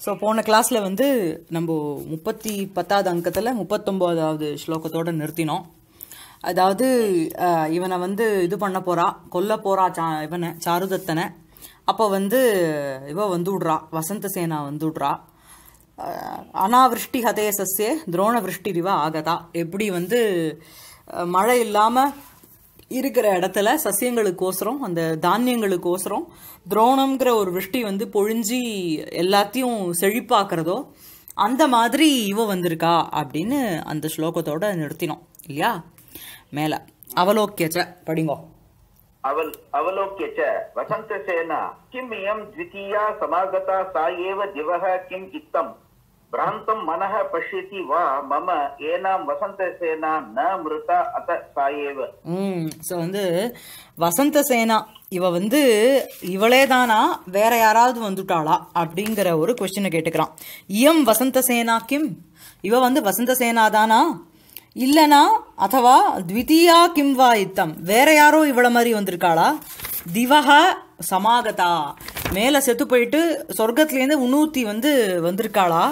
So போன கிளாஸில் வந்து நம்ம முப்பத்தி பத்தாவது அங்கத்தில் முப்பத்தொம்போதாவது ஸ்லோகத்தோட நிறுத்தினோம் அதாவது அஹ், இவனை வந்து இது பண்ண போறா கொல்ல போறா சா இவனை சாருதத்தனை அப்போ வந்து இவ வந்து விட்றா வசந்த சேனா வந்து விட்றா அஹ், அனாவிருஷ்டி ஹதே சஸ்யே துரோண விருஷ்டிரிவ ஆகதா எப்படி வந்து அஹ், மழை இல்லாமல் இருக்கிற இடத்துல சசியங்களுக்கோசரம் அந்த தானியங்களுக்கோசரம் துரோணம்ங்கிற ஒரு விஷ்டி வந்து பொழிஞ்சி எல்லாத்தையும் செழிப்பாக்குறதோ அந்த மாதிரி இவ வந்திருக்கா அப்படின்னு அந்த ஸ்லோகத்தோட நிறுத்தினோம் இல்லையா மேல அவலோக்கியச்ச படிங்கோ अवल् अवलोक्य च वसन्तसेना किम् इयम् द्वितीया समागता सा एव दिवः किम् इत्थम् भ्रान्तं मनः पश्यति वा मम एनां वसन्तसेना न मृता अत सा एव ம் ஸோ வந்து வசந்த சேனா இவ வந்து இவளே தானா வேற யாராவது வந்துட்டாளா அப்படிங்கிற ஒரு கொஸ்டினை கேட்டுக்கிறான் இயம் வசந்த சேனா கிம் இவ வந்து வசந்த சேனா தானா இல்லனா அதவா த்விதீயா கிம் வா இத்தம் வேற யாரோ இவள மாதிரி வந்திருக்காளா திவஹ சமாகதா மேல செத்து போயிட்டு சொர்க்கத்துலேருந்து உன்னூத்தி வந்து வந்திருக்காளா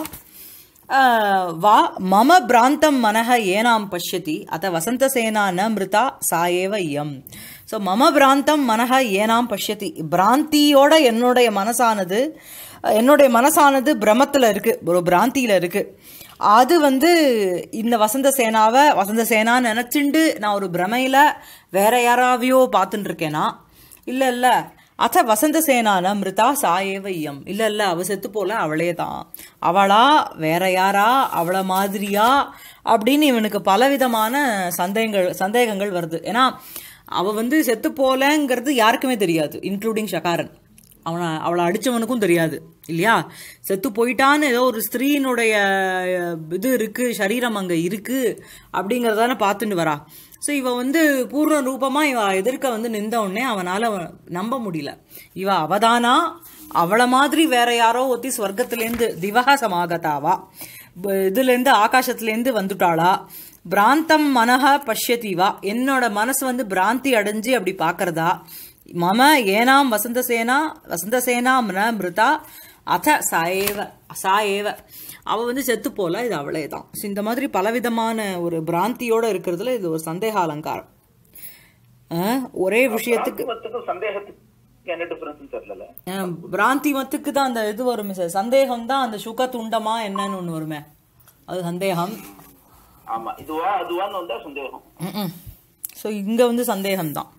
ஆஹ், வா மம பிராந்தம் மனஹ ஏனாம் பஷ்யதி அத வசந்தசேனா ந மிருதா சா ஏவ இயம் ஸோ மம பிராந்தம் மனஹ ஏனாம் பஷ்யதி பிராந்தியோட என்னுடைய மனசானது அஹ், என்னுடைய மனசானது பிரமத்தில் இருக்கு ஒரு பிராந்தியில் இருக்கு அது வந்து இந்த வசந்த சேனாவை வசந்த சேனா நினச்சிண்டு நான் ஒரு பிரமையில் வேற யாராவையோ பார்த்துட்டு இருக்கேனா இல்லை இல்லை அத்த வசந்த சேனான மிருதா சாயேவ இயம் இல்ல இல்ல அவ செத்து போல அவளே தான் அவளா வேற யாரா அவள மாதிரியா அப்படின்னு இவனுக்கு பலவிதமான சந்தேகங்கள் சந்தேகங்கள் வருது ஏன்னா அவ வந்து செத்து போலங்கிறது யாருக்குமே தெரியாது இன்க்ளூடிங் ஷகாரன் அவனை அவளை அடிச்சவனுக்கும் தெரியாது இல்லையா செத்து போயிட்டான்னு ஏதோ ஒரு ஸ்திரீனுடைய அஹ், இது இருக்கு சரீரம் அங்க இருக்கு அப்படிங்கறதான பார்த்துட்டு வரா ஸோ இவ வந்து பூர்ண ரூபமா இவ எதிர்க்க வந்து நின்ற உடனே அவனால அவ- நம்ப முடியல இவ அவதானா அவள மாதிரி வேற யாரோ ஒத்தி ஸ்வர்க்கத்திலேருந்து திவக சமாகதாவா ப- இதுலேருந்து ஆகாசத்துலேருந்து வந்துட்டாளா பிராந்தம் மனஹ பஷ்யதிவா என்னோட மனசு வந்து பிராந்தி அடைஞ்சு அப்படி பார்க்கறதா மம ஏனாம் வசந்தசேனா வசந்தசேனா ந மிருதா அத சாயேவ சாயேவ அவ வந்து செத்து போல இது அவளே தான் So, இந்த மாதிரி பலவிதமான ஒரு பிராந்தியோட இருக்கிறதுல இது ஒரு சந்தேக அலங்காரம் அஹ், ஒரே விஷயத்துக்கு பிராந்திமத்துக்கும் சந்தேகத்துக்கு என்ன டிஃபரன்ஸ் தெரியல அஹ், பிராந்தி மத்துக்கு தான் அந்த இது வருமே சார் சந்தேகம் தான் அந்த சுக துண்டமா என்னன்னு ஒன்று வருமே அது சந்தேகம் ஆமா இதுவா அதுவான்னு வந்தா சந்தேகம் ஸோ இங்க வந்து சந்தேகம் தான்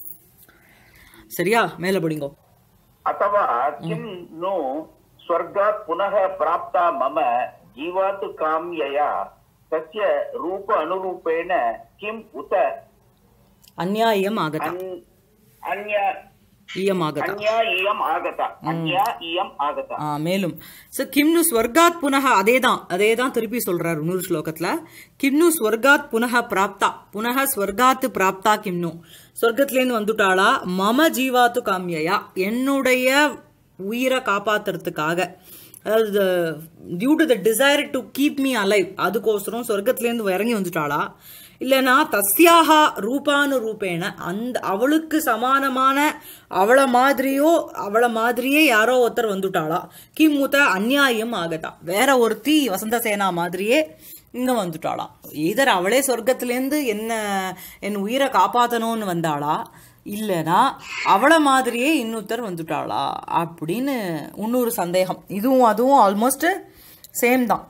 சரியா மேல படிங்கோ अथवा किं नो स्वर्गात् पुनः प्राप्ता मम जीवातु काम्यया तस्य रूप अनुरूपेण किम् उत அந்நியாயம் ஆகதா अन्- अन्य ஈயம் ஆகதா अन्या इयम् आगता अन्या इयम् आगता ஆ, மேலும் ஸோ கிம்னு ஸ்வர்காத் புனக அதே தான் அதே தான் திருப்பி சொல்றார் இன்னொரு ஸ்லோகத்துல கிம்னு ஸ்வர்காத் புனக பிராப்தா புனக ஸ்வர்காத் பிராப்தா கிம்னு ஸ்வர்க்கத்திலேருந்து வந்துட்டாளா மம ஜீவாத்து காமியயா என்னுடைய உயிரை காப்பாத்துறதுக்காக அதாவது due to the desire to keep me alive அதுக்கோசரம் சொர்க்கத்திலேருந்து இறங்கி வந்துட்டாளா இல்லைனா தஸ்யாகா ரூபானு ரூபேன அந்த அவளுக்கு சமானமான அவளை மாதிரியோ அவளை மாதிரியே யாரோ ஒருத்தர் வந்துட்டாளா கிமுத அந்நியாயம் ஆகட்டா வேற ஒருத்தி வசந்த சேனா மாதிரியே இங்க வந்துட்டாளாம் இதர் அவளே சொர்க்கத்திலேருந்து என்ன என் உயிரை காப்பாத்தணும்னு வந்தாளா இல்லைனா அவளை மாதிரியே இன்னொருத்தர் வந்துட்டாளா அப்படின்னு இன்னொரு சந்தேகம் இதுவும் அதுவும் ஆல்மோஸ்ட் சேம் தான்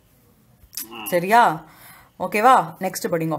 சரியா ஓகேவா நெக்ஸ்ட் படிங்கோ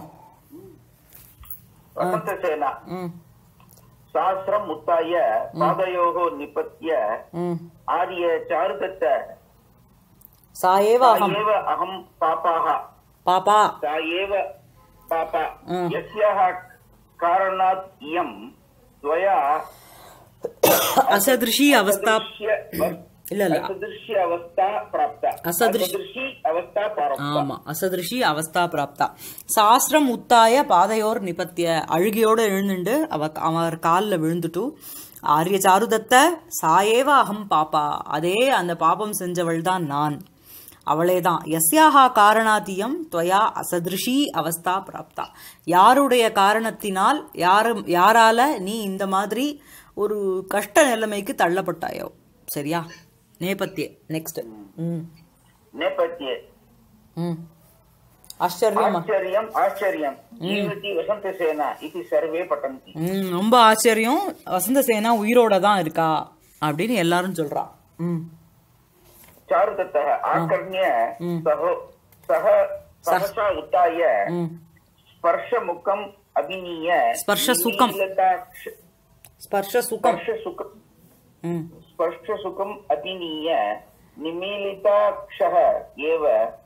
वसन्तसेना ம் सहस्रम् उत्थाय पादयोः निपत्य ம் आर्य चारुदत्त சா ஏவ सा அகம் एव अहम् पापाः பாப்பா सा एव पापा Mm. यस्याः कारणात् इयम् त्वया அசதிருஷி அவஸ்தா असदृश्य- இல்ல இல்ல असदृश्य अवस्था प्राप्ता असदृश- असदृशी अवस्था प्राप्ता ஆமா அசதிருஷி அவஸ்தா பிராப்தா சாஸ்திரம் உத்தாய பாதையோர் நிபத்திய அழுகையோட எழுந்துண்டு அவ அவர் காலில் விழுந்துட்டு ஆரிய சாருதத்த சாயேவ அகம் பாப்பா அதே அந்த பாபம் செஞ்சவள் தான் நான் அவளே தான் எஸ்யாஹா காரணாத்தியம் துவயா அசதிருஷி அவஸ்தா பிராப்தா யாருடைய காரணத்தினால் யாரும் யாரால நீ இந்த மாதிரி ஒரு கஷ்ட நிலைமைக்கு தள்ளப்பட்டாயோ சரியா நேபத்தியே நெக்ஸ்ட் ம் नेपथ्ये ம் ஆச்சரியம் आश्चर्यम् आश्चर्यम् जीवति वसन्तसेना इति सर्वे पठन्ति ம் ரொம்ப ஆச்சரியம் வசந்த சேனா உயிரோட தான் இருக்கா அப்படின்னு எல்லாரும் சொல்றா ம் चारुदत्तः आकर्ण्य सहो सः सहसा उत्थाय ம் स्पर्शमुखम् अभिनीय स्पर्शसुखम्। निमीलिताक्ष- ஸ்பர்ஷ சுகம் स्पर्शसुखम् ம் स्पर्शसुखम् अभिनीय निमीलिताक्षः एव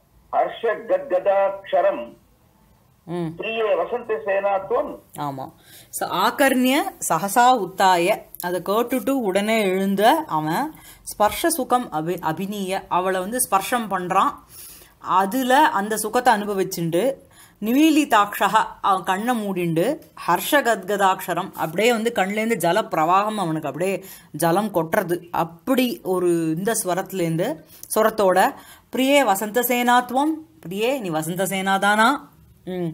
हर्षगद्गदाक्षरम् ம் प्रिये वसन्तसेना त्वम् ஆமா ச ஆகர்ணிய சகசா உத்தாய அதை கேட்டுட்டு உடனே எழுந்த அவன் ஸ்பர்ஷ சுகம் அபி அபிநீய அவளை வந்து ஸ்பர்ஷம் பண்றான் அதுல அந்த சுகத்தை அனுபவிச்சுண்டு நிவீலிதாட்சக அவன் கண்ணை மூடிண்டு ஹர்ஷ கத்கதாட்சரம் அப்படியே வந்து கண்லேருந்து ஜல பிரவாகம் அவனுக்கு அப்படியே ஜலம் கொட்டுறது அப்படி ஒரு இந்த ஸ்வரத்துலேருந்து ஸ்வரத்தோட பிரியே வசந்த சேனாத்வம் பிரியே நீ வசந்த சேனாதானா ம்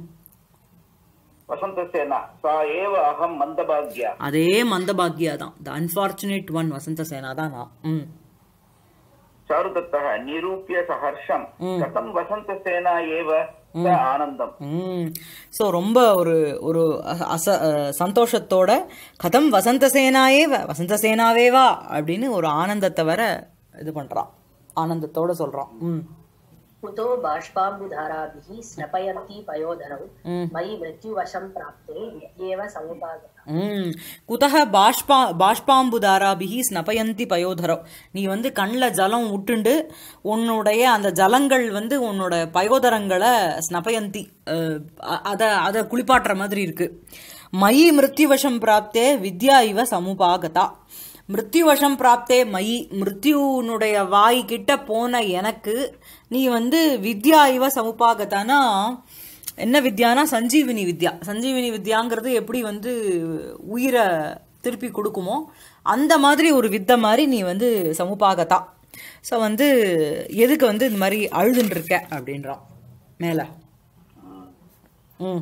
वसन्तसेना सा एव अहं मन्दभाग्या அதே மந்தபாகியா தான் த அன்பார்ச்சுனேட் ஒன் வசந்த சேனா தான் நான் ம் चारुदत्तः निरूप्य सहर्षम् कथं वसन्तसेना एव स आनन्दम् ம் ஸோ ரொம்ப ஒரு ஒரு அச அஹ், சந்தோஷத்தோட கதம் வசந்த சேனாயேவ வசந்த சேனாவேவா அப்படின்னு ஒரு ஆனந்தத்தை வர இது பண்றான் ஆனந்தத்தோட சொல்றான் ம் कुतो बाष्पाम्बुधाराभिः स्नपयन्ती पयोधरौ मयि मृत्युवशं प्राप्ते विद्येव समुपागता ம் குதக பாஷ்பா பாஷ்பாம்புதாராபிகி ஸ்னபயந்தி பயோதரோ நீ வந்து கண்ணில் ஜலம் விட்டுண்டு உன்னுடைய அந்த ஜலங்கள் வந்து உன்னோட பயோதரங்களை ஸ்னபயந்தி அஹ், அ- அத அதை குளிப்பாட்டுற மாதிரி இருக்கு மயி மிருத்யுவசம் பிராப்தே வித்யா இவ சமுபாகதா மிருத்யுவசம் பிராப்தே மயி மிருத்யுனுடைய வாய் கிட்ட போன எனக்கு நீ வந்து வித்யா இவ சமுபாகதானா என்ன வித்யானா சஞ்சீவினி வித்யா சஞ்சீவினி வித்யாங்கிறது எப்படி வந்து உயிரை திருப்பி கொடுக்குமோ அந்த மாதிரி ஒரு வித்தை மாதிரி நீ வந்து சமுபாகத்தா ஸோ வந்து எதுக்கு வந்து இந்த மாதிரி அழுதுன்னு இருக்க அப்படின்றான் மேலே ம்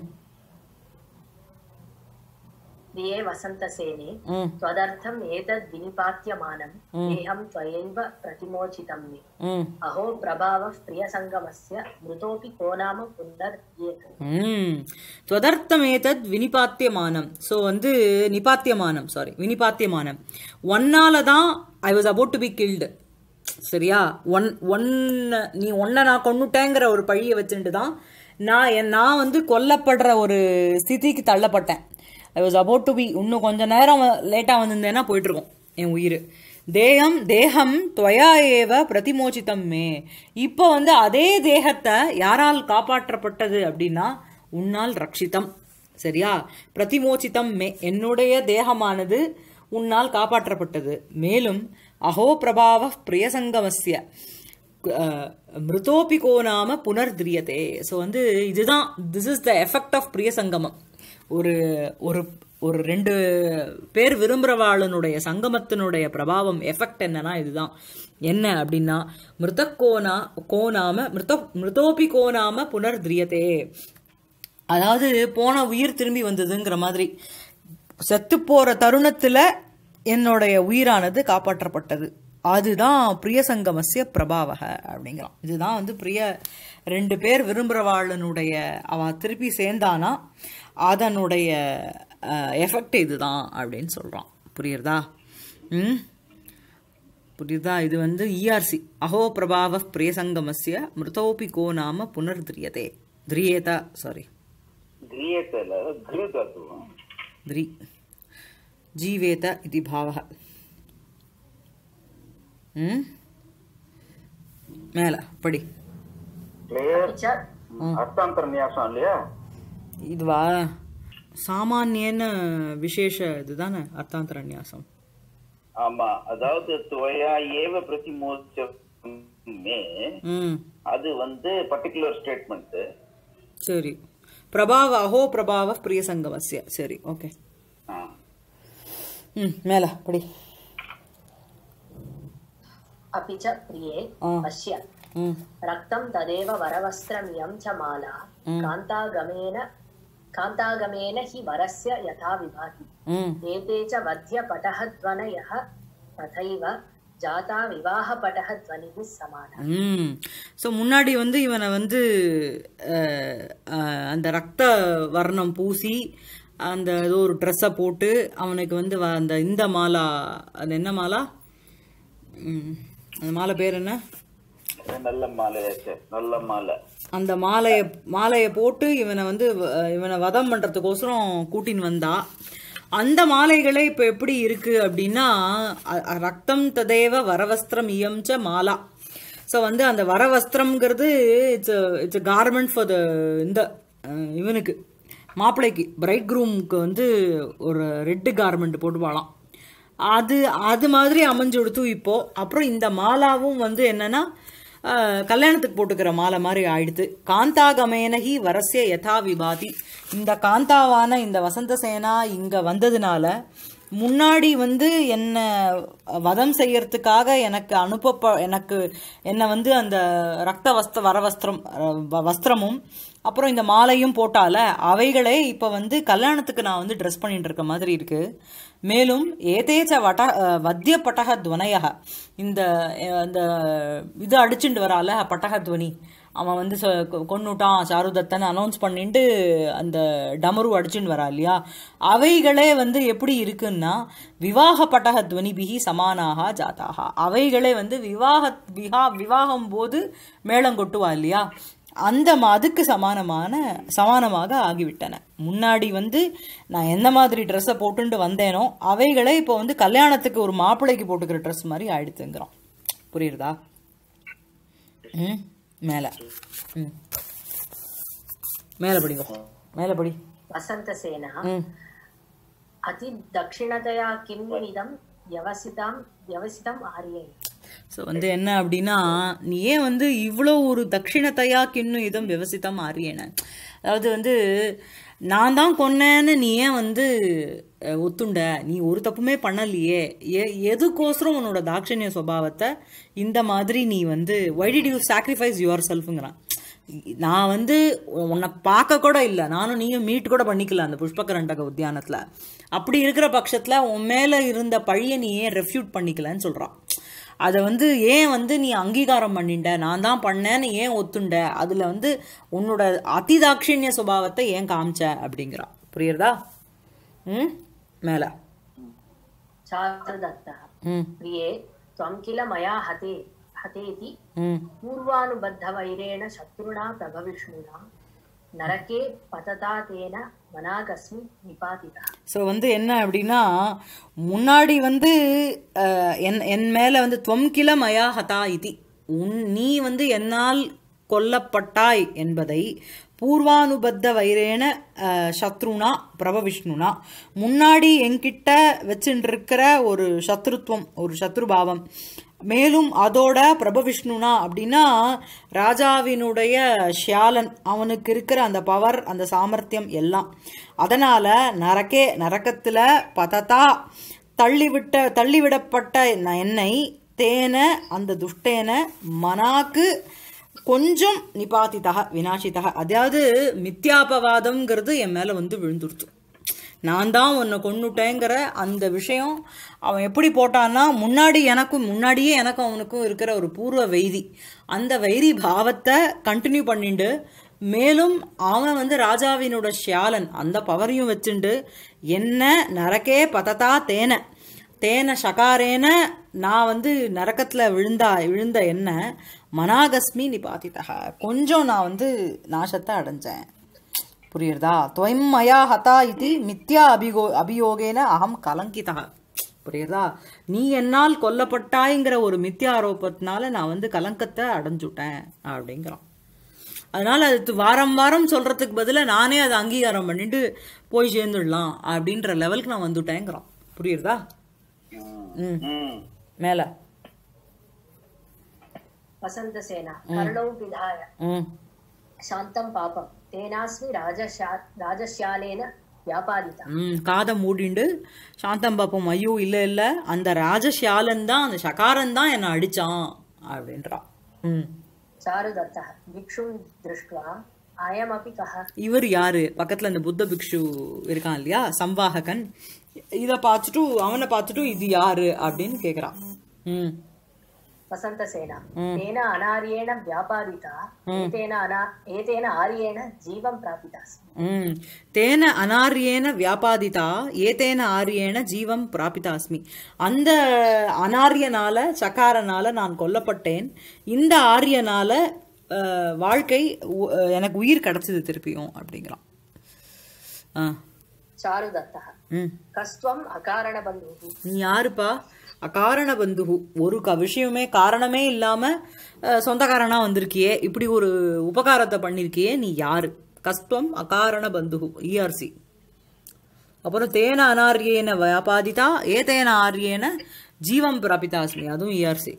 प्रिये वसन्तसेने ம் त्वदर्थम् एतद् विनिपात्यमानं देहं त्वयैव प्रतिमोचितं मे ம் अहो प्रभावः प्रियसङ्गमस्य मृतोऽपि को नाम पुनर्येत ம் துவதர்த்தமேதத் வினிபாத்தியமானம் ஸோ வந்து நிபாத்தியமானம் சாரி வினிபாத்தியமானம் ஒன்னால தான் I was about to be killed சரியா ஒன் ஒன்ன நீ ஒன்னை நான் கொன்னுட்டேங்கிற ஒரு பழியை வச்சுட்டு தான் நான் என் நான் வந்து கொல்லப்படுற ஒரு ஸ்திதிக்கு தள்ளப்பட்டேன் I was about to be இன்னும் கொஞ்ச நேரம் லேட்டாக வந்திருந்தேன்னா போயிட்டு இருக்கோம் என் உயிர் தேகம் தேகம் துவயா ஏவ பிரதிமோச்சிதம் மே இப்போ வந்து அதே தேகத்தை யாரால் காப்பாற்றப்பட்டது அப்படின்னா உன்னால் ரட்சிதம் சரியா பிரதிமோச்சிதம் மே என்னுடைய தேகமானது உன்னால் காப்பாற்றப்பட்டது மேலும் அஹோ பிரபாவ பிரியசங்கமஸ்ய அஹ், மிருதோபி கோ நாம புனர்திரியதே ஸோ வந்து இதுதான் this is the effect of பிரியசங்கமம் ஒரு ஒரு ஒரு ரெண்டு பேர் விரும்புகிறவாளனுடைய சங்கமத்தினுடைய பிரபாவம் எஃபெக்ட் என்னன்னா இதுதான் என்ன அப்படின்னா மிருத கோனா கோனாம மிருத மிருதோபி கோனாம புனர்திரியதே அதாவது போன உயிர் திரும்பி வந்ததுங்கிற மாதிரி செத்து போற தருணத்துல என்னுடைய உயிரானது காப்பாற்றப்பட்டது அதுதான் பிரியசங்கமஸ்ய பிரபாவக அப்படிங்கிறான் இதுதான் வந்து பிரிய ரெண்டு பேர் விரும்புகிறவாளனுடைய அவ திருப்பி சேர்ந்தானா அதனுடைய எஃபெக்ட் இதுதான் அப்படின்னு சொல்றான் புரியுறதா ம் புரியுதா இது வந்து இஆர்சி அஹோ பிரபாவ பிரியசங்கமஸ்ய மிருதோபி கோ நாம புனர்திரியதே திரியேதா சாரி ध्रियेत घृततु த்ரி ஜீவேத இது பாவக ம் மேல படி क्लियर् च அர்த்தாந்தரநியாசம் இல்லையா இதுவா சாமானியன விசேஷ இதுதானே அர்த்தாந்தரநியாசம் ஆமா அதாவது துவயா ஏவ பிரதிமோச்ச மே ம் அது வந்து பர்டிகுலர் ஸ்டேட்மெண்ட் சரி பிரபாவ அஹோ பிரபாவ பிரியசங்கமஸ்ய சரி ஓகே ம் மேல படி अपि च प्रिये आ. पश्य ம் रक्तं तदेव वरवस्त्रमियं च माला कान्तागमेन कान्तागमेन हि वरस्य यथा विभाति ம் एते च वध्यपटहध्वनयः तथैव जाता विवाहपटः ध्वनिः समानः ம் ஸோ முன்னாடி வந்து இவனை வந்து அஹ், அஹ், அந்த ரத்த வர்ணம் பூசி அந்த ஏதோ ஒரு ட்ரெஸ்ஸை போட்டு அவனுக்கு வந்து வ- அந்த இந்த மாலா அது என்ன மாலா ம், அந்த மாலை பேர் என்ன நல்ல மாலையாச்சு நல்ல மாலை அந்த மாலையை மாலையை போட்டு இவனை வந்து வ- இவனை வதம் பண்ணுறதுக்கோசரம் கூட்டின்னு வந்தா அந்த மாலைகளே இப்போ எப்படி இருக்கு அப்படின்னா அ- அ- ரத்தம் ததேவ வரவஸ்திரம் இயம்ச்ச மாலா ஸோ வந்து அந்த வரவஸ்திரம்ங்கிறது it's it's garment for the இந்த அஹ், இவனுக்கு மாப்பிள்ளைக்கு பிரைட் க்ரூமுக்கு வந்து ஒரு ரெட்டு கார்மெண்ட் போட்டுப்பாளாம் அது அது மாதிரி அமைஞ்சு கொடுத்து இப்போ அப்புறம் இந்த மாலாவும் வந்து என்னன்னா அஹ், கல்யாணத்துக்கு போட்டுக்கிற மாலை மாதிரி ஆயிடுத்து காந்தாகமேனகி வரசிய யதா விபாதி இந்த காந்தாவான இந்த வசந்த சேனா இங்க வந்ததுனால முன்னாடி வந்து என்ன வதம் செய்யறதுக்காக எனக்கு அனுப்ப எனக்கு என்னை வந்து அந்த ரத்த வஸ்த வரவஸ்திரம் அஹ், வ- வஸ்திரமும் அப்புறம் இந்த மாலையும் போட்டால அவைகளே இப்போ வந்து கல்யாணத்துக்கு நான் வந்து ட்ரெஸ் பண்ணிட்டு இருக்க மாதிரி இருக்கு மேலும் ஏதேச்ச வட அஹ், வத்திய பட்டக துவனையக இந்த அஹ், இந்த இது அடிச்சுட்டு வரால பட்டக துவனி அவன் வந்து சொ- கொ- கொன்னுட்டான் சாருதத்தன் அனௌன்ஸ் பண்ணிட்டு அந்த டமரு அடிச்சுட்டு வரா இல்லையா அவைகளே வந்து எப்படி இருக்குன்னா விவாக பட்டக துவனிபிகி சமானாக ஜாதாக அவைகளே வந்து விவாக விவா விவாகம் போது மேளம் கொட்டுவா இல்லையா அந்த ம- அதுக்கு சமானமான சமானமாக ஆகிவிட்டன முன்னாடி வந்து நான் எந்த மாதிரி ட்ரெஸ்ஸை போட்டுட்டு வந்தேனோ அவைகளே இப்போ வந்து கல்யாணத்துக்கு ஒரு மாப்பிள்ளைக்கு போட்டுக்கிற ட்ரெஸ் மாதிரி ஆயிடுத்துங்கிறோம் புரியுறதா ம் மேலே ம் மேலே படிங்க மேலே படி वसन्तसेना ம் अतिदक्षिणतया किम् इदं व्यवसितं व्यवसितम् आर्येण ஸோ வந்து என்ன அப்படின்னா நீ ஏன் வந்து இவ்வளோ ஒரு தட்சிணத்தையா கிண்ணு இதம் விவசித்தம் ஆரியன அதாவது வந்து நான் தான் கொன்னேன்னு நீ ஏன் வந்து அஹ், ஒத்துண்ட நீ ஒரு தப்புமே பண்ணலையே எ எதுக்கோசரம் உன்னோட தாட்சணிய சுபாவத்தை இந்த மாதிரி நீ வந்து why did you sacrifice your செல்ஃபுங்கிறான் நான் வந்து உன்னை பார்க்க கூட இல்லை நானும் நீயும் மீட் கூட பண்ணிக்கல அந்த புஷ்பகரண்டக உத்தியானத்தில் அப்படி இருக்கிற பட்சத்தில் உன் மேலே இருந்த பழியை நீ ஏன் ரெஃப்யூட் பண்ணிக்கலன்னு சொல்கிறான் அதை வந்து ஏன் வந்து நீ அங்கீகாரம் பண்ணிட்ட நான் தான் பண்ணேன்னு ஏன் ஒத்துண்ட அதில் வந்து உன்னோட அதிதாட்சிணிய சுபாவத்தை ஏன் காமிச்ச அப்படிங்கிறா புரியுறதா ம் மேலே चारुदत्तः ம் प्रिये त्वं किल मया हते हतेति ம் पूर्वानुबद्धवैरेण शत्रुणा प्रभविष्णुना नरके पतता तेन मनागस्मि निपातितः ஸோ வந்து என்ன அப்படின்னா முன்னாடி வந்து அஹ், என் என் மேலே வந்து துவம் கில மயா ஹதா இதி உன் நீ வந்து என்னால் கொல்லப்பட்டாய் என்பதை பூர்வானுபத்த வைரேன அஹ், சத்ருனா பிரபவிஷ்ணுனா முன்னாடி என்கிட்ட வச்சுருக்கிற ஒரு சத்ருத்வம் ஒரு சத்ருபாவம் மேலும் அதோட பிரபவிஷ்ணுனா அப்படின்னா ராஜாவினுடைய ஷியாலன் அவனுக்கு இருக்கிற அந்த பவர் அந்த சாமர்த்தியம் எல்லாம் அதனால நரக்கே நரக்கத்துல பததா தள்ளிவிட்ட தள்ளிவிடப்பட்ட ந- என்னை தேன அந்த துஷ்டேன மனாக்கு கொஞ்சம் நிபாதிதக வினாசிதக அதாவது மித்யாபவாதம்ங்கிறது என் மேல வந்து விழுந்துருச்சு நான் தான் உன்னை கொன்னுட்டேங்கிற அந்த விஷயம் அவன் எப்படி போட்டான்னா முன்னாடி எனக்கும் முன்னாடியே எனக்கும் அவனுக்கும் இருக்கிற ஒரு பூர்வ வைரி அந்த வைரி பாவத்தை கண்டினியூ பண்ணிண்டு மேலும் அவன் வந்து ராஜாவினோட ஷியாலன் அந்த பவரையும் வச்சுண்டு என்ன நரக்கே பததா தேன தேன சகாரேன நான் வந்து நரக்கத்தில் விழுந்தா விழுந்த என்ன மனாகஸ்மி நிபாதிதக கொஞ்சம் நான் வந்து நாசத்தை அடைஞ்சேன் புரியுறதா துவம் மயா ஹதா இது மித்யா அபிகோ அபியோகேன அகம் கலங்கிதா புரியுறதா நீ என்னால் கொல்லப்பட்டாய்ங்கிற ஒரு மித்யா ஆரோப்பத்தினால நான் வந்து கலங்கத்தை அடைஞ்சுட்டேன் அப்படிங்கிறான் அதனால அது வாரம் வாரம் சொல்றதுக்கு பதிலாக நானே அதை அங்கீகாரம் பண்ணிட்டு போய் சேர்ந்துடலாம் அப்படின்ற லெவலுக்கு நான் வந்துட்டேங்கிறான் புரியுறதா ம் ம் மேல वसन्तसेना कर्णौ पिधाय ம் शान्तं पापं तेनास्मि राजश्या राजश्यालेन व्यापादिता ம் காதை மூடிண்டு சாந்தம் பாப்போம் ஐயோ இல்லை இல்லை அந்த ராஜஷியாலன் தான் அந்த சகாரன் தான் என்னை அடிச்சான் அப்படின்றான் ம் चारुदत्तः भिक्षुं दृष्ट्वा अयमपि कः இவர் யாரு பக்கத்துல இந்த புத்த பிக்ஷு இருக்கான் இல்லையா சம்வாககன் இதை பார்த்துட்டு அவனை பார்த்துட்டு இது யாரு அப்படின்னு கேக்குறான் ம் वसन्तसेना तेन अनार्येण व्यापादिता एतेन अना एतेन आर्येण जीवं प्रापितास्मि ம் தேன அனாரியேன வியாபாதிதா ஏதேன ஆரியேன ஜீவம் பிராபிதாஸ்மி அந்த அனாரியனால சக்காரனால நான் கொல்லப்பட்டேன் இந்த ஆரியனால அஹ், வாழ்க்கை உ- அஹ், எனக்கு உயிர் கிடைச்சது திருப்பியும் அப்படிங்கிறான் ஆ चारुदत्तः ம் कस्त्वम् अकारणबन्धुः நீ யாருப்பா அகாரண பந்துகு ஒரு க விஷயமே காரணமே இல்லாம அஹ், சொந்தக்காரனா வந்திருக்கியே இப்படி ஒரு உபகாரத்தை பண்ணிருக்கியே நீ யாரு கஸ்துவம் அகாரண பந்துகு இஆர்சி அப்புறம் தேன அனாரியேன வியாபாதிதா ஏதேன ஆரியேன ஜீவம் பிராபிதாஸ்மி அதுவும் இஆர்சி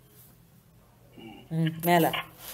ம் மேல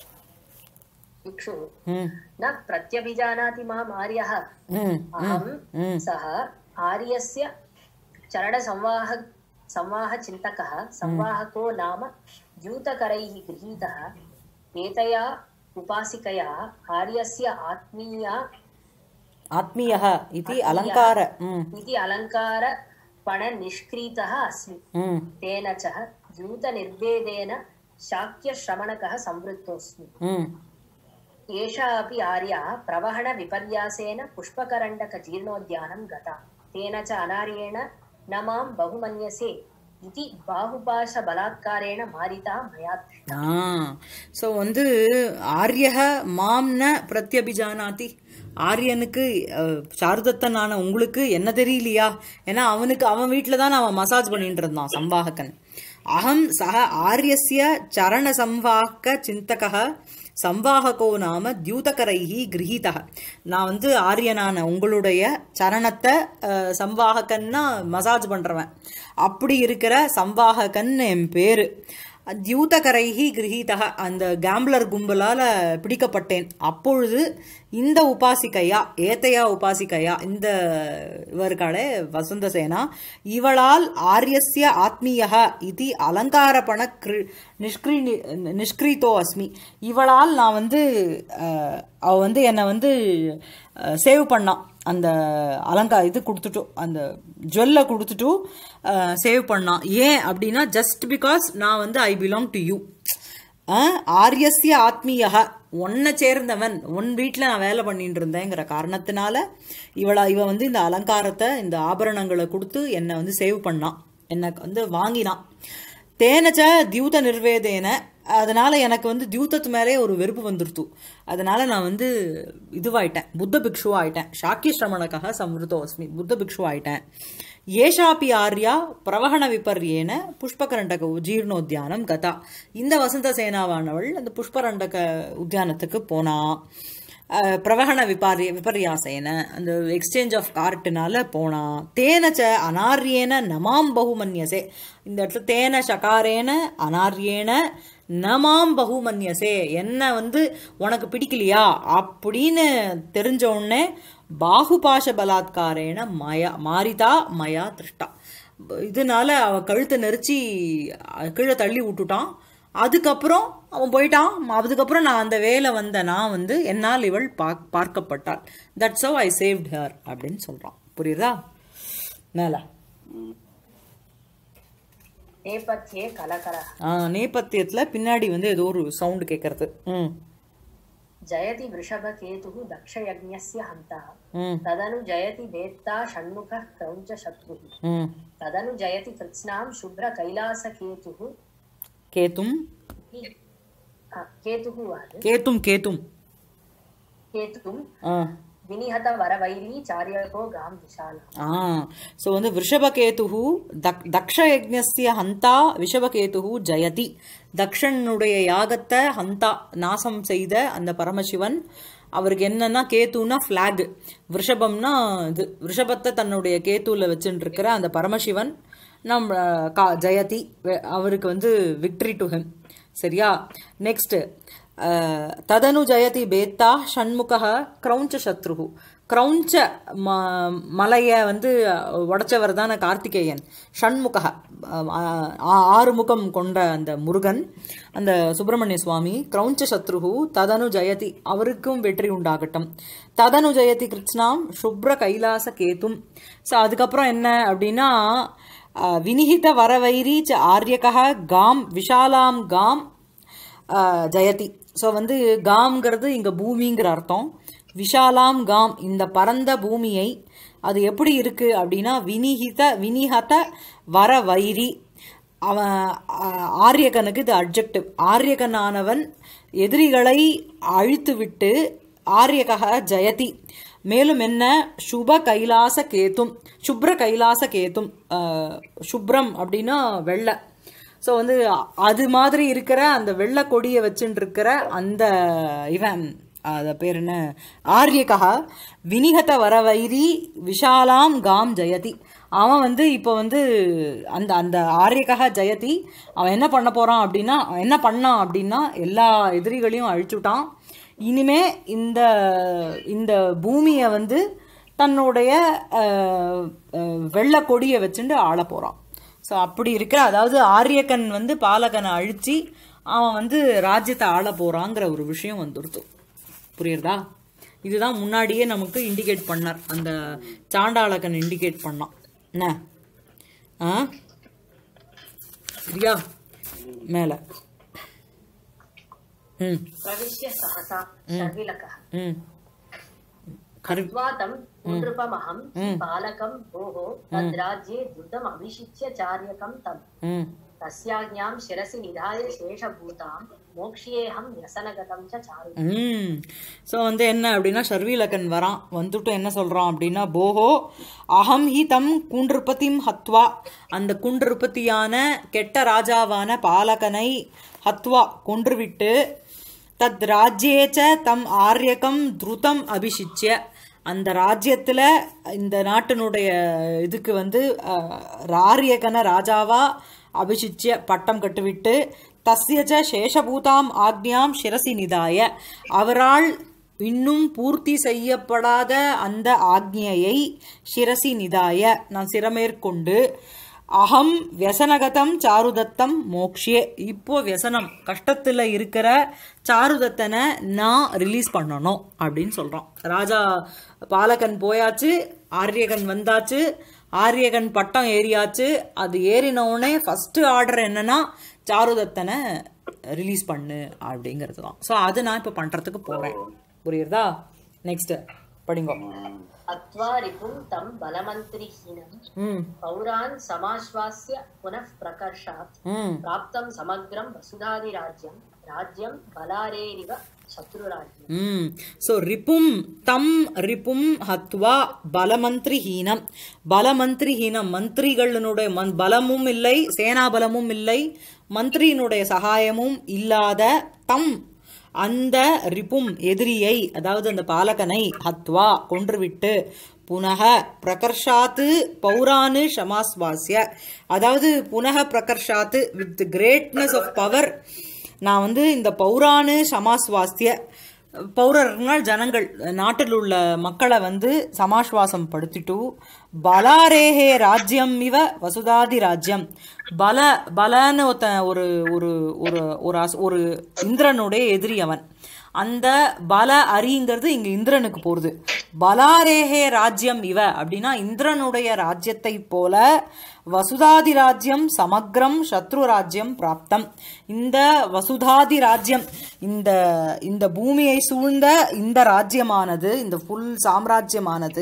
इक्षुः ம் न प्रत्यभिजानाति माम् आर्यः ம் अहं सः आर्यस्य चरणसंवाह संवाहचिन्तकः संवाहको नाम द्यूतकरैः गृहीतः एतया उपासिकया आर्यस्य आत्मीया ஆத்மீயः इति अलङ्कार ம் इति अलङ्कारपणनिष्क्रीतः अस्मि ம் तेन च द्यूतनिर्वेदेन शाक्यश्रमणकः संवृत्तोऽस्मि ம் एषा अपि आर्या प्रवहणविपर्यासेन पुष्पकरण्डकजीर्णोद्यानं गता तेन च अनार्येण न मां बहुमन्यसे इति बाहुपाशबलात्कारेण मारिता मया दृष्टा ஆ ஸோ வந்து ஆரியக மாம்ன பிரத்யபிஜானாதி ஆரியனுக்கு அஹ், சாருதத்தனான உங்களுக்கு என்ன தெரியலையா ஏன்னா அவனுக்கு அவன் வீட்டில் தான் அவன் மசாஜ் பண்ணிட்டு இருந்தான் சம்வாககன் அகம் சக ஆரியஸ்ய சரண சம்வாக சிந்தக சம்வாககோ நாம தியூதகரைஹி கிரகீதக நான் வந்து ஆரியனான உங்களுடைய சரணத்தை அஹ், சம்வாககன்னா மசாஜ் பண்றவன் அப்படி இருக்கிற சம்வாககன் என் பேரு தியூதகரைஹி கிரகீதக அந்த கேம்ப்ளர் கும்பலால பிடிக்கப்பட்டேன் அப்பொழுது இந்த உபாசிக்கையா ஏத்தையா உபாசிக்கையா இந்த இவர்களே வசந்தசேனா இவளால் ஆரியஸ்ய ஆத்மீயக இது அலங்காரப்பண கிரு நிஷ்கிரி நிஷ்கிரீதோ அஸ்மி இவளால் நான் வந்து அஹ், அவ வந்து என்னை வந்து சேவ் பண்ணான் அந்த அலங்கா இது கொடுத்துட்டு அந்த ஜுவல்லை கொடுத்துட்டு சேவ் பண்ணான் ஏன் அப்படின்னா ஜஸ்ட் பிகாஸ் நான் வந்து ஐ பிலாங் டு யூ ஆரியஸ்ய ஆத்மீயக உன்னை சேர்ந்தவன் உன் வீட்டில் நான் வேலை பண்ணிட்டு இருந்தேங்கிற காரணத்தினால இவளா இவ வந்து இந்த அலங்காரத்தை இந்த ஆபரணங்களை கொடுத்து என்னை வந்து சேவ் பண்ணான் என்னை வந்து வாங்கினான் தேனச்ச தியூத நிர்வேதேன அதனால எனக்கு வந்து தியூதத்து மேலே ஒரு வெறுப்பு வந்துருத்து அதனால நான் வந்து இதுவாயிட்டேன் புத்த பிக்ஷு ஆயிட்டேன் சாக்கிய சிரமணக்காக சம்ருதோ அஸ்மி புத்த பிக்ஷு ஆயிட்டேன் ஏஷாபி ஆர்யா பிரவகண விபர்யேன புஷ்பகரண்டக ஜீர்ணோத்தியானம் கதா இந்த வசந்த சேனாவானவள் அந்த புஷ்பரண்டக உத்தியானத்துக்கு போனா அஹ், பிரவகண விபாரிய விபர்யாசேன அந்த எக்ஸ்சேஞ்ச் ஆஃப் கார்ட்டுனால போனா தேனச்ச அனாரியேன நமாம் பகுமன்யசே இந்த இடத்துல தேன சகாரேன அனாரியேன நமாம் பகுமன்யசே என்ன வந்து உனக்கு பிடிக்கலையா அப்படின்னு தெரிஞ்ச உடனே பாகுபாஷ பலாத்காரேன மயா மாரிதா மயா திருஷ்டா இதனால அவ கழுத்தை நெரிச்சு அஹ், கீழே தள்ளி விட்டுட்டான் அதுக்கப்புறம் அவன் போயிட்டான் அதுக்கப்புறம் நான் அந்த வேலை வந்த நான் வந்து என்னால் இவள் பாக் பார்க்கப்பட்டாள் that's how I saved her அப்படின்னு சொல்றான் புரியுதா மேல नेपथ्ये कलकलः ஆ, நேபத்தியத்துல பின்னாடி வந்து ஏதோ ஒரு சவுண்ட் கேட்கறது ம் जयति वृषभकेतुः दक्षयज्ञस्य हन्तः ம் तदनु जयति वेत्ता षण्मुखः क्रौञ्चशत्रुः ம் तदनु जयति कृत्स्नां शुभ्रकैलासकेतुः கேத்தும் आ, केतुः वाद् கேத்தும் கேத்தும் केतुं ஆ विनिहतवरवैरी चार्यको गां विशालः ஆ ஸோ வந்து விஷபகேதுஹு தக் தக்ஷயஜ்ஞஸ்ய ஹந்தா விஷபகேதுஹு ஜெயதி தக்ஷனுடைய யாகத்தை ஹந்தா நாசம் செய்த அந்த பரமசிவன் அவருக்கு என்னன்னா கேத்துனா ஃப்ளாக் விஷபம்னா இது விஷபத்தை தன்னுடைய கேத்துல வச்சுட்டு இருக்கிற அந்த பரமசிவன் நம்ம கா ஜெயதி வெ- அவருக்கு வந்து விக்ட்ரி டு ஹிம் சரியா நெக்ஸ்ட் ததனு ஜெயதி பேத்தா ஷண்முக கிரௌஞ்ச சத்ருகு கிரௌஞ்ச ம மலையை வந்து உடைச்சவர் தானே கார்த்திகேயன் ஷண்முக ஆறு முகம் கொண்ட அந்த முருகன் அந்த சுப்பிரமணிய சுவாமி கிரௌஞ்ச சத்ருகு ததனு ஜெயதி அவருக்கும் வெற்றி உண்டாகட்டும் ததனு ஜெயதி கிருஷ்ணாம் சுப்ர கைலாச கேத்தும் ஸோ அதுக்கப்புறம் என்ன அப்படின்னா அஹ், வினிஹித வரவைரி ச ஆரியகா காம் விஷாலாம் காம் அஹ், ஜெயதி ஸோ வந்து காம்ங்கிறது இங்கே பூமிங்கிற அர்த்தம் விஷாலாம் காம் இந்த பரந்த பூமியை அது எப்படி இருக்கு அப்படின்னா வினிஹித வினிஹத வர வைரி அவன் அஹ், ஆரியகனுக்கு இது அப்ஜெக்டிவ் ஆரியகனானவன் எதிரிகளை அழித்துவிட்டு ஆரியகா ஜெயதி மேலும் என்ன சுப கைலாச கேத்தும் சுப்ர கைலாச கேத்தும் அஹ், சுப்ரம் அப்படின்னா வெள்ளை ஸோ வந்து அது மாதிரி இருக்கிற அந்த வெள்ளை கொடியை வச்சுட்டு இருக்கிற அந்த இவன் அத பேர் என்ன ஆரியகா வினிகத வரவைரி விஷாலாம் காம் ஜெயதி அவன் வந்து இப்போ வந்து அந்த அந்த ஆரியகா ஜெயதி அவன் என்ன பண்ண போறான் அப்படின்னா அவன் என்ன பண்ணான் அப்படின்னா எல்லா எதிரிகளையும் அழிச்சுட்டான் இனிமே இந்த இந்த பூமியை வந்து தன்னுடைய அஹ், அஹ், வெள்ளை கொடியை வச்சுட்டு ஆள போறான் ஸோ அப்படி இருக்கிற அதாவது ஆரியக்கன் வந்து பாலகனை அழிச்சு அவன் வந்து ராஜ்யத்தை ஆள போறாங்கிற ஒரு விஷயம் வந்துடுது புரியுறதா இதுதான் முன்னாடியே நமக்கு இண்டிகேட் பண்ணார் அந்த சாண்டாளகன் இண்டிகேட் பண்ணான் என்ன ஆ சரியா மேல ம் प्रविश्य सहसा शर्विलकः ம் கரு त्वा तं कुनृपमहं बालकं भोः तद्राज्ये द्रुतम् अभिषिच्य चार्यकं तम् ம் तस्याज्ञां शिरसि निधाय शेषभूतां मोक्ष्येऽहं व्यसनगतं च चारु ம் ஸோ வந்து என்ன அப்படின்னா ஷர்வீலகன் வரான் வந்துட்டு என்ன சொல்றான் அப்படின்னா போஹோ அகம் ஹி தம் குன்றுபதிம் ஹத்வா அந்த குன்றுபதியான கெட்ட ராஜாவான பாலகனை ஹத்வா கொன்றுவிட்டு தத் ராஜ்யேச்ச தம் ஆரியகம் துருதம் அபிஷிச்சிய அந்த ராஜ்யத்துல இந்த நாட்டினுடைய இதுக்கு வந்து அஹ், ஆரியகன ராஜாவா அபிஷிச்சிய பட்டம் கட்டுவிட்டு தஸ்யஜ சேஷபூதாம் ஆக்ஞாம் சிரசி நிதாய அவரால் இன்னும் பூர்த்தி செய்யப்படாத அந்த ஆக்ஞையை சிரசி நிதாய நான் சிரமேற்கொண்டு அகம் வியசனகதம் சாருதத்தம் மோக்ஷே இப்போ வியசனம் கஷ்டத்துல இருக்கிற சாருதத்தனை நான் ரிலீஸ் பண்ணணும் அப்படின்னு சொல்றான் ராஜா பாலகன் போயாச்சு ஆரியகன் வந்தாச்சு ஆரியகன் பட்டம் ஏறியாச்சு அது ஏறின உடனே ஃபர்ஸ்ட் ஆர்டர் என்னன்னா சாருதத்தனை ரிலீஸ் பண்ணு அப்படிங்கிறது தான் ஸோ அது நான் இப்போ பண்றதுக்கு போறேன் புரியுறதா நெக்ஸ்ட் படிங்கோ हत्वा रिपुं तं बलमन्त्रिहीनं ம் पौरान् समाश्वास्य पुनः प्रकर्षात् ம் प्राप्तं समग्रं वसुधादिराज्यं राज्यं बलारेरिव शत्रुराज्यम् ம் ஸோ ரிப்பும் தம் ரிப்பும் ஹத்வா பலமந்திரிஹீனம் பலமந்திரிஹீனம் மந்திரிகளினுடைய மன் பலமும் இல்லை சேனா பலமும் இல்லை மந்திரியினுடைய சகாயமும் இல்லாத தம் அந்த ரிப்பும் எதிரியை அதாவது அந்த பாலகனை ஹத்வா கொன்றுவிட்டு புனக பிரகர்ஷாத்து பௌரானு ஷமாஸ்வாசிய அதாவது புனக பிரகர்ஷாத்து வித் கிரேட்னஸ் ஆஃப் பவர் நான் வந்து இந்த பௌரானு சமாஸ்வாஸ்திய பௌரர்கள் ஜனங்கள் நாட்டில் உள்ள மக்களை வந்து சமாஸ்வாசம் படுத்திட்டு பலாரேஹே ராஜ்யம் இவ வசுதாதி ராஜ்யம் பல பலன்னு ஒருத்தன் ஒரு ஒரு ஒரு ஒரு அஸ்- ஒரு இந்திரனுடைய எதிரி அவன் அந்த பல அரிங்கிறது இங்க இந்திரனுக்கு போறது பலாரேஹே ராஜ்யம் இவ அப்படின்னா இந்திரனுடைய ராஜ்யத்தை போல வசுதாதி ராஜ்யம் சமக்ரம் சத்ரு ராஜ்யம் பிராப்தம் இந்த வசுதாதி ராஜ்யம் இந்த இந்த பூமியை சூழ்ந்த இந்த ராஜ்யமானது இந்த ஃபுல் சாம்ராஜ்யமானது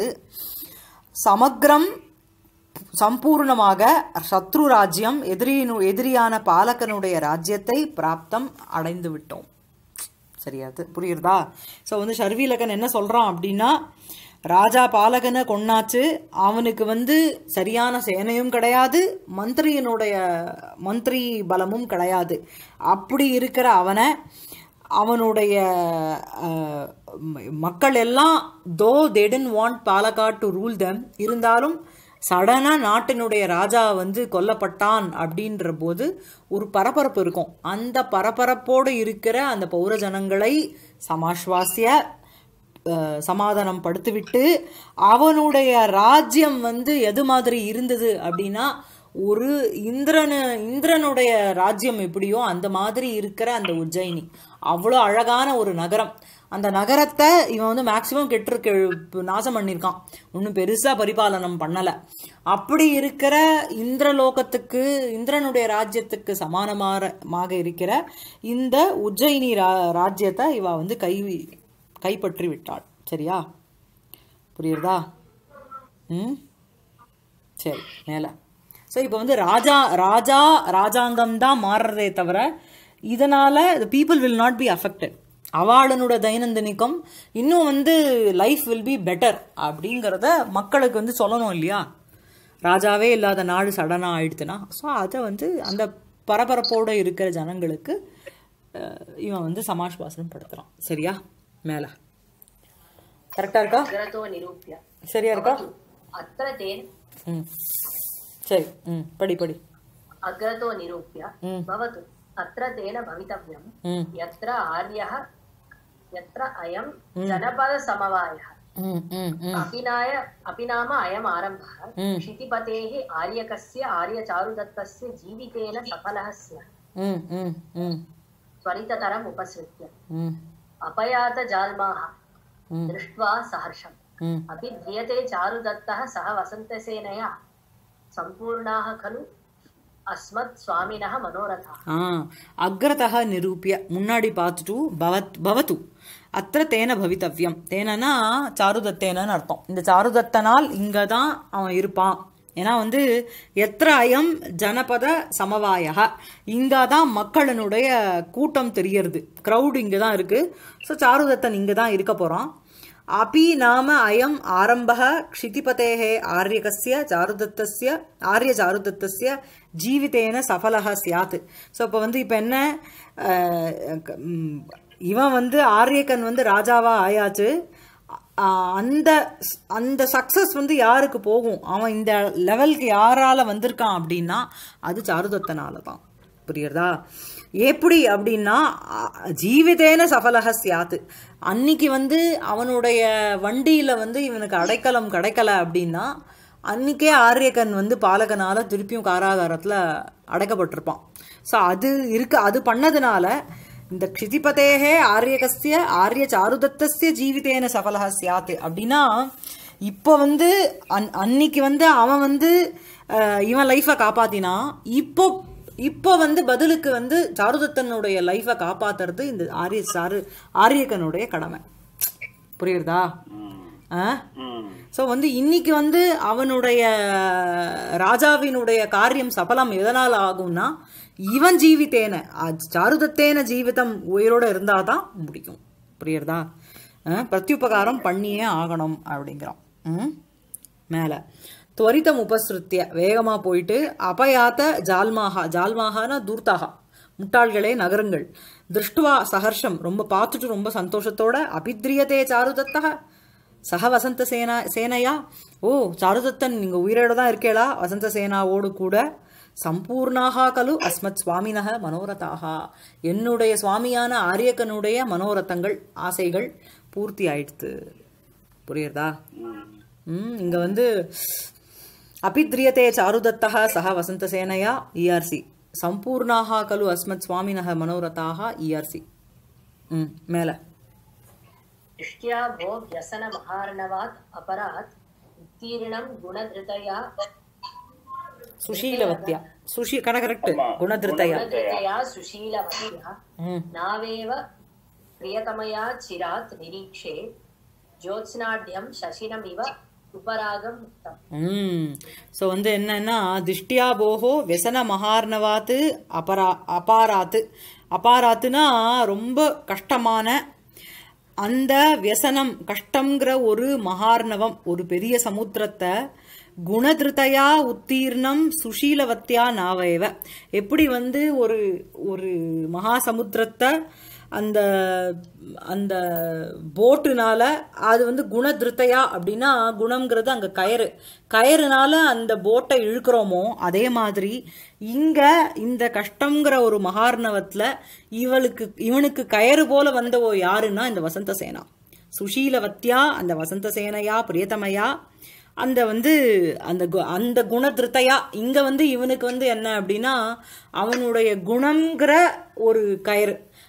சமக்ரம் சம்பூர்ணமாக சத்ரு ராஜ்யம் எதிரியினு எதிரியான பாலகனுடைய ராஜ்யத்தை பிராப்தம் அடைந்து விட்டோம் சரியா அது புரியுறதா ஸோ வந்து ஷர்வீலகன் என்ன சொல்றான் அப்படின்னா ராஜா பாலகனை கொன்னாச்சு அவனுக்கு வந்து சரியான சேனையும் கிடையாது மந்திரியினுடைய மந்திரி பலமும் கிடையாது அப்படி இருக்கிற அவனை அவனுடைய அஹ், ம- மக்கள் எல்லாம் தோ தேடன் வாண்ட் பாலகாட் டு ரூல் them இருந்தாலும் சடனா நாட்டினுடைய ராஜா வந்து கொல்லப்பட்டான் அப்படின்ற போது ஒரு பரபரப்பு இருக்கும் அந்த பரபரப்போடு இருக்கிற அந்த பௌர ஜனங்களை சமாஸ்வாசிய அஹ், சமாதானம் படுத்திவிட்டு அவனுடைய ராஜ்யம் வந்து எது மாதிரி இருந்தது அப்படின்னா ஒரு இந்திரனு இந்திரனுடைய ராஜ்யம் எப்படியோ அந்த மாதிரி இருக்கிற அந்த உஜ்ஜயினி அவ்வளோ அழகான ஒரு நகரம் அந்த நகரத்தை இவன் வந்து மேக்சிமம் கெட்டிருக்கு நாசம் பண்ணியிருக்கான் ஒன்றும் பெருசாக பரிபாலனம் பண்ணலை அப்படி இருக்கிற இந்திரலோகத்துக்கு இந்திரனுடைய ராஜ்யத்துக்கு சமானமாக இருக்கிற இந்த உஜ்ஜயினி ரா ராஜ்யத்தை இவ வந்து கை கைப்பற்றி விட்டாள் சரியா புரியுறதா ம் சரி மேலே ஸோ இப்போ வந்து ராஜா ராஜா ராஜாங்கம் தான் மாறுறதே தவிர இதனால் people will not be affected அவளனோட தைனந்தினிக்கம் இன்னும் வந்து லைஃப் வில் பி பெட்டர் அப்படிங்கிறத மக்களுக்கு வந்து சொல்லணும் இல்லையா ராஜாவே இல்லாத நாடு சடனாக ஆயிடுத்துனா ஸோ அதை வந்து அந்த பரபரப்போடு இருக்கிற ஜனங்களுக்கு அஹ், இவன் வந்து சமாஷ்வாசனம் படுத்துகிறான் சரியா மேலே கரெக்டாக இருக்கா अग्रतो निरूप्य சரியா இருக்கா अत्र तेन ம் சரி ம் படி படி अग्रतो निरूप्य Mm. भवतु अत्र तेन भवितव्यम् ம் यत्र आर्यः यत्र अयं जनपदसमवायः ம் ம் ம் अपिनाय अपि नाम अयम् आरम्भः Mm. क्षितिपतेः आर्यकस्य आर्यचारुदत्तस्य जीवितेन सफलः स्यात् ம் ம் ம் त्वरिततरम् उपसृत्य ம் अपयातजाल्माः Mm. दृष्ट्वा सहर्षम् ம் अपि ध्रियते चारुदत्तः सह वसन्तसेनया सम्पूर्णाः खलु अस्मत् स्वामिनः मनोरथाः ஆ அக்ரதா நிரூபிய முன்னாடி பார்த்துட்டு பவத் பவத்து அத்த தேன பவித்தவ்யம் தேனனா சாருதத்தேனன்னு அர்த்தம் இந்த சாருதத்தனால் இங்கே தான் அவன் இருப்பான் ஏன்னா வந்து எத்திர அயம் ஜனபத சமவாயக இங்கே தான் மக்களினுடைய கூட்டம் தெரியறது க்ரௌட் இங்கே தான் இருக்குது ஸோ சாருதத்தன் இங்கே தான் இருக்க போகிறான் अपि नाम अयम् आरम्भः क्षितिपतेः आर्यकस्य चारुदत्तस्य ஆரியச்சாருதத்தஸ்ய ஜீவிதேன சஃபலஹ சியாத் ஸோ இப்போ வந்து இப்போ என்ன அஹ், க- ம், இவன் வந்து ஆரியக்கன் வந்து ராஜாவா ஆயாச்சு அ- அந்த அந்த சக்ஸஸ் வந்து யாருக்கு போகும் அவன் இந்த லெவலுக்கு யாரால வந்திருக்கான் அப்படின்னா அது சாருதத்தனால தான் புரியுறதா எப்படி அப்படின்னா அ- ஜீவிதேன சஃபலக சியாத்து அன்னைக்கு வந்து அவனுடைய வண்டியில வந்து இவனுக்கு அடைக்கலம் கிடைக்கல அப்படின்னா அன்னைக்கே ஆரியக்கன் வந்து பாலகனால திருப்பியும் காராகாரத்துல அடைக்கப்பட்டிருப்பான் ஸோ அது இருக்கு அது பண்ணதுனால இந்த க்ஷிதிபதேகே ஆரியகஸ்ய ஆரிய சாருதத்தஸ்ய ஜீவிதேன சஃபலக சியாத்து அப்படின்னா இப்போ வந்து அன் அன்னைக்கு வந்து அவன் வந்து அஹ், இவன் லைஃப்பை காப்பாத்தினா இப்போ இப்போ வந்து பதிலுக்கு வந்து சாருதத்தனுடைய லைஃப்பை காப்பாத்துறது இந்த ஆரிய சாரு ஆரியக்கனுடைய கடமை புரியுறதா ஆ ம் ஸோ வந்து இன்னைக்கு வந்து அவனுடைய ராஜாவினுடைய காரியம் சபலம் எதனால் ஆகும்னா இவன் ஜீவித்தேன அ- சாருதத்தேன ஜீவிதம் உயிரோட இருந்தாதான் முடியும் புரியுறதா அஹ், பிரத்யுபகாரம் பண்ணியே ஆகணும் அப்படிங்கிறான் ம் மேலே துவரிதம் உபஸ்ருத்திய வேகமாக போயிட்டு அபயாத்த ஜால்மாகா ஜால்மாகானா தூர்த்தாகா முட்டாள்களே நகருங்கள் திருஷ்டுவா சஹர்ஷம் ரொம்ப பார்த்துட்டு ரொம்ப சந்தோஷத்தோட அபித்ரியதே சாருதத்தக சக வசந்த சேனா சேனையா ஓ சாருதத்தன் நீங்கள் உயிரோட தான் இருக்கேளா வசந்த சேனாவோடு கூட சம்பூர்ணாகா கலு அஸ்மத் சுவாமினக மனோரதாக என்னுடைய சுவாமியான ஆரியக்கனுடைய மனோரதங்கள் ஆசைகள் பூர்த்தி ஆயிடுத்து புரியுறதா ம் இங்கே வந்து அபித்ரியதே சாருதத்தः சக வசந்தசேனையா இஆர்சி சம்பூர்ணாக கலு அஸ்மத் சுவாமினः மனோரதாக இஆர்சி ம் மேலே दृष्ट्या भो व्यसनमहार्णवात् अपरात् उत्तीर्णं गुणधृतया சுஷீலவத்யா சுஷி கட கரெக்ட் குணதிருத்தையா गुणधृतया सुशीलवत्या ம் नावेव प्रियतमया चिरात् निरीक्षे ज्योत्स्नाढ्यं शशिनमिव उपरागं मुक्तम् ம் ஸோ வந்து என்னன்னா திஷ்டியா போகோ व्यசன மகார்ணவாத்து அபரா அபாராத்து அபாராத்துனா ரொம்ப கஷ்டமான அந்த வியசனம் கஷ்டங்கிற ஒரு மகார்ணவம் ஒரு பெரிய சமுத்திரத்தை குணதிருத்தையா உத்தீர்ணம் சுஷீலவத்தியா நாவேவ எப்படி வந்து ஒரு ஒரு மகா சமுத்திரத்தை அந்த அந்த போட்டுனால அது வந்து குணதிருத்தையா அப்படின்னா குணம்ங்கிறது அங்கே கயறு கயறுனால அந்த போட்டை இழுக்கிறோமோ அதே மாதிரி இங்க இந்த கஷ்டங்கிற ஒரு மகார்ணவத்தில் இவளுக்கு இவனுக்கு கயறு போல வந்தவோ யாருன்னா இந்த வசந்த சேனா சுஷீலவத்தியா அந்த வசந்த சேனையா பிரியதமையா அந்த வந்து அந்த கு- அந்த குணதிருத்தையா இங்க வந்து இவனுக்கு வந்து என்ன அப்படின்னா அவனுடைய குணம்ங்கிற ஒரு கயிறு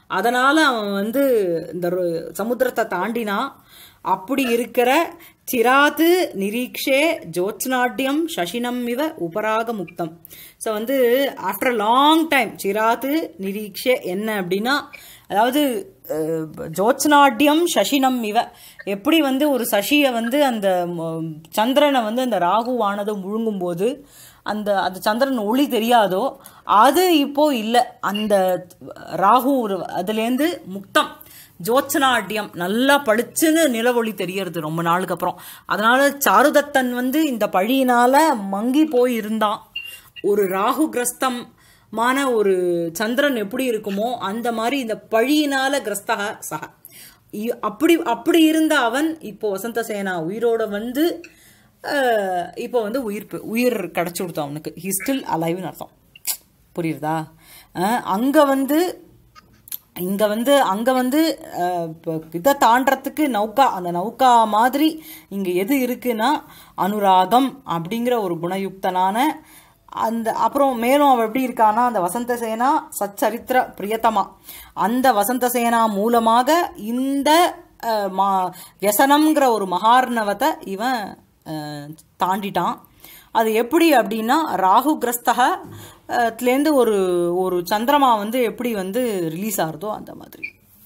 அதனால அவன் வந்து இந்த ரொ- சமுத்திரத்தை தாண்டினான் அப்படி இருக்கிற சிராத்து நிரீக்ஷே ஜோத்ஸ்நாட்யம் சசினம் இவ உபராக முக்தம் ஸோ வந்து ஆஃப்டர் லாங் டைம் சிராத்து நிரீக்ஷே என்ன அப்படின்னா அதாவது அஹ், ஜோத்ஸ்நாட்யம் சசினம் இவ எப்படி வந்து ஒரு சசியை வந்து அந்த ம், சந்திரனை வந்து அந்த ராகுவானது முழுங்கும் போது அந்த அந்த சந்திரன் ஒளி தெரியாதோ அது இப்போ இல்லை அந்த ராகு ஒரு- அதுலேருந்து முக்தம் ஜோத்சனாட்டியம் நல்லா பளிச்சுன்னு நிலவொளி தெரியறது ரொம்ப நாளுக்கு அப்புறம் அதனால சாருதத்தன் வந்து இந்த பழியினால மங்கி போய் இருந்தான் ஒரு ராகு கிரஸ்தமான ஒரு சந்திரன் எப்படி இருக்குமோ அந்த மாதிரி இந்த பழியினால கிரஸ்தக சக இ- அப்படி அப்படி இருந்த அவன் இப்போ வசந்த சேனா உயிரோட வந்து அஹ், இப்போ வந்து உயிர் பெ- உயிர் கிடச்சி கொடுத்தான் அவனுக்கு ஹி ஸ்டில் அலைவ்னு அர்த்தம் புரியுறதா அஹ், அங்க வந்து இங்க வந்து அங்க வந்து அஹ், இப்ப இதை தாண்டறதுக்கு நௌகா அந்த நௌகா மாதிரி இங்க எது இருக்குன்னா அனுராகம் அப்படிங்கிற ஒரு குணயுக்தனான அந்த அப்புறம் மேலும் அவ எப்படி இருக்கானா அந்த வசந்த சேனா சச்சரித்திர பிரியத்தமா அந்த வசந்த சேனா மூலமாக இந்த அஹ், மா வியசனம்ங்கிற ஒரு மகார்ணவத்தை இவன் அஹ், தாண்டிட்டான் அது எப்படி அப்படின்னா ராகு கிரஸ்தக அஹ், த்லேருந்து ஒரு ஒரு சந்திரமா வந்து எப்படி வந்து ரிலீஸ் ஆகுதோ அந்த மாதிரி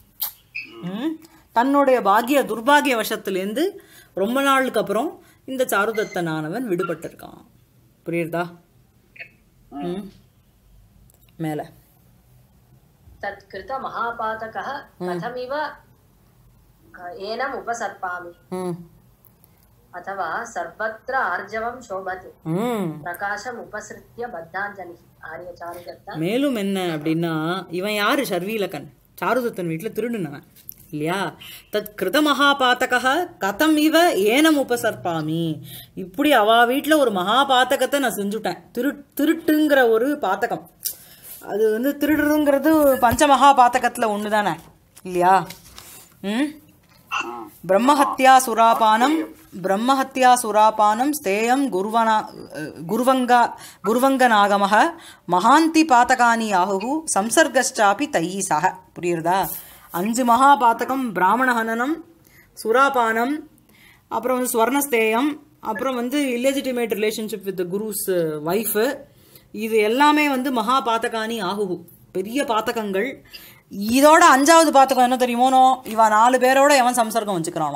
ம்? தன்னுடைய பாக்கிய துர்பாகிய வசத்துலேருந்து ரொம்ப நாளுக்கு அப்புறம் இந்த சாருதத்தனானவன் விடுபட்டிருக்கான் புரியுறதா ம் மேலே तत्कृत महापातकः कथमिव अ, एनम् उपसर्पामि ம் अथवा सर्वत्र आर्जवं शोभते ம் प्रकाशम् उपसृत्य बद्धाञ्जलिः आर्यचारुदत्त மேலும் என்ன அப்படின்னா இவன் யாரு சர்வீலகன் சாருதத்தன் வீட்டில் திருடுனவன் இல்லையா தத் கிருத மகாபாத்தக கதம் இவ ஏனம் உபசர்ப்பாமி இப்படி அவ வீட்டில் ஒரு மகாபாத்தகத்தை நான் செஞ்சுட்டேன் திரு திருட்டுங்கிற ஒரு பாத்தகம் அது வந்து திருடுறதுங்கிறது பஞ்ச மகாபாத்தகத்தில் ஒன்று தானே இல்லையா ம் பிரம்மஹத்யா சுராபானம் பிரம்மஹத்யா சுராபானம் ஸ்தேயம் குருவனா குருவங்கா குருவங்கநாகமக மகாந்தி பாத்தகானி ஆகுகு சம்சர்கஷ்டாபி தையி சக புரியுறதா அஞ்சு மகா பாத்தகம் பிராமண ஹனனம் சுராபானம் அப்புறம் வந்து ஸ்வர்ணஸ்தேயம் அப்புறம் வந்து illegitimate relationship with guru's wife இது எல்லாமே வந்து மகா பாத்தகானி ஆகுகு பெரிய பாத்தகங்கள் இதோட அஞ்சாவது பாத்தகம் என்ன தெரியுமோனோ இவன் நாலு பேரோட எவன் சம்சர்க்கம் வச்சுக்கிறானோ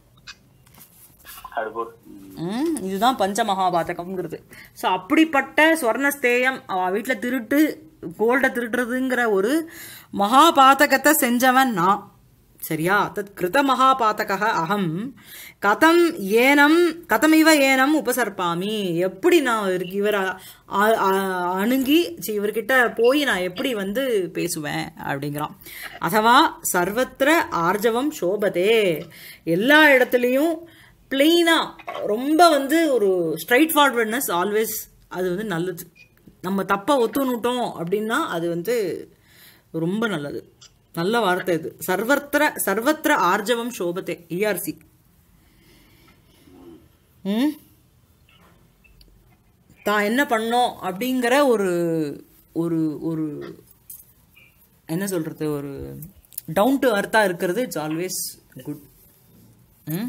அடுப்பூர் ம், இதுதான் பஞ்ச மகாபாதகம்ங்கிறது ஸோ அப்படிப்பட்ட ஸ்வர்ணஸ்தேயம் அவன் வீட்டில் திருட்டு கோல்டை திருடுறதுங்கிற ஒரு மகாபாதகத்தை செஞ்சவன் நான் சரியா தத் கிருத மகாபாதக அகம் கதம் ஏனம் கதமிவ ஏனம் உபசர்ப்பாமி எப்படி நான் இவருக்கு இவரை அ- அ- அணுகி சி, இவர்கிட்ட போய் நான் எப்படி வந்து பேசுவேன் அப்படிங்கிறான் அதுவா சர்வத்திர ஆர்ஜவம் சோபதே எல்லா இடத்துலையும் பிளெயினாக ரொம்ப வந்து ஒரு ஸ்ட்ரைட் ஃபார்வர்ட்னஸ் ஆல்வேஸ் அது வந்து நல்லது நம்ம தப்பாக ஒத்துணுட்டோம் அப்படின்னா அது வந்து ரொம்ப நல்லது நல்ல வார்த்தை இது சர்வத்திர சர்வத்திர ஆர்ஜவம் சோபத்தே இஆர்சி ம் தான் என்ன பண்ணோம் அப்படிங்கிற ஒரு ஒரு ஒரு என்ன சொல்கிறது ஒரு டவுன் டு அர்த்தாக இருக்கிறது இட்ஸ் ஆல்வேஸ் குட் ம்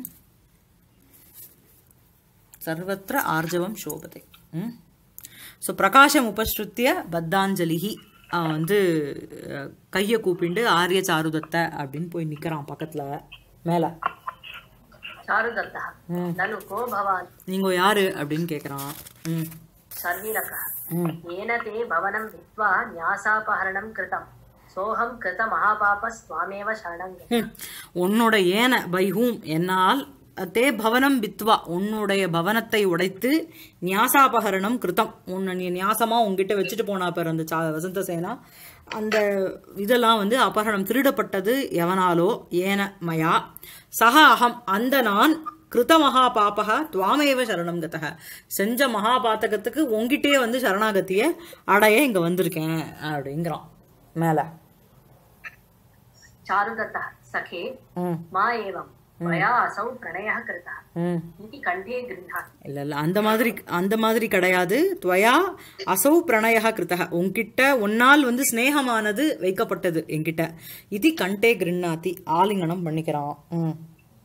சர்வத்திர ஆர்ஜவம் சோபதை ம் ஸோ பிரகாஷம் உபஸ்ருத்திய பத்தாஞ்சலிஹி அவன் வந்து அஹ், கையை கூப்பிண்டு ஆரிய சாருதத்தை அப்படின்னு போய் நிற்கிறான் பக்கத்தில் மேலே चारुदत्तः ननु को भवान् நீங்கள் யாரு அப்படின்னு கேட்குறான் ம் शर्विलकः ம் येन ते भवनं वित्त्वा न्यासापहरणं कृतं सोऽहं कृतमहापापस्त्वामेव शरणं गतः। ம். உன்னோட ஏன பை ஹூம் என்னால் தே பவனம் வித்வா உன்னுடைய பவனத்தை உடைத்து நியாசாபகரணம் கிருத்தம் உன்னை நீ நியாசமா உங்ககிட்ட வச்சுட்டு போனா பேர் அந்த சா வசந்த சேனா அந்த இதெல்லாம் வந்து அபகரணம் திருடப்பட்டது எவனாலோ ஏன மயா சக அகம் அந்த நான் கிருத மகா பாபக துவாமேவ சரணம் கதக செஞ்ச மகா பாத்தகத்துக்கு உங்ககிட்டயே வந்து சரணாகத்திய அடைய இங்க வந்திருக்கேன் அப்படிங்கிறான் மேல चारुदत्तः सखे ம் मा एवं त्वया असौ प्रणयः कृतः ம் इति कण्ठे गृह्णाति இல்ல இல்ல அந்த மாதிரி அந்த மாதிரி கிடையாது துவயா அசௌ பிரணய கிருத்தக உன்கிட்ட உன்னால் வந்து ஸ்நேகமானது வைக்கப்பட்டது என்கிட்ட இது கண்டே கிருண்ணாத்தி ஆலிங்கனம் பண்ணிக்கிறான் ம்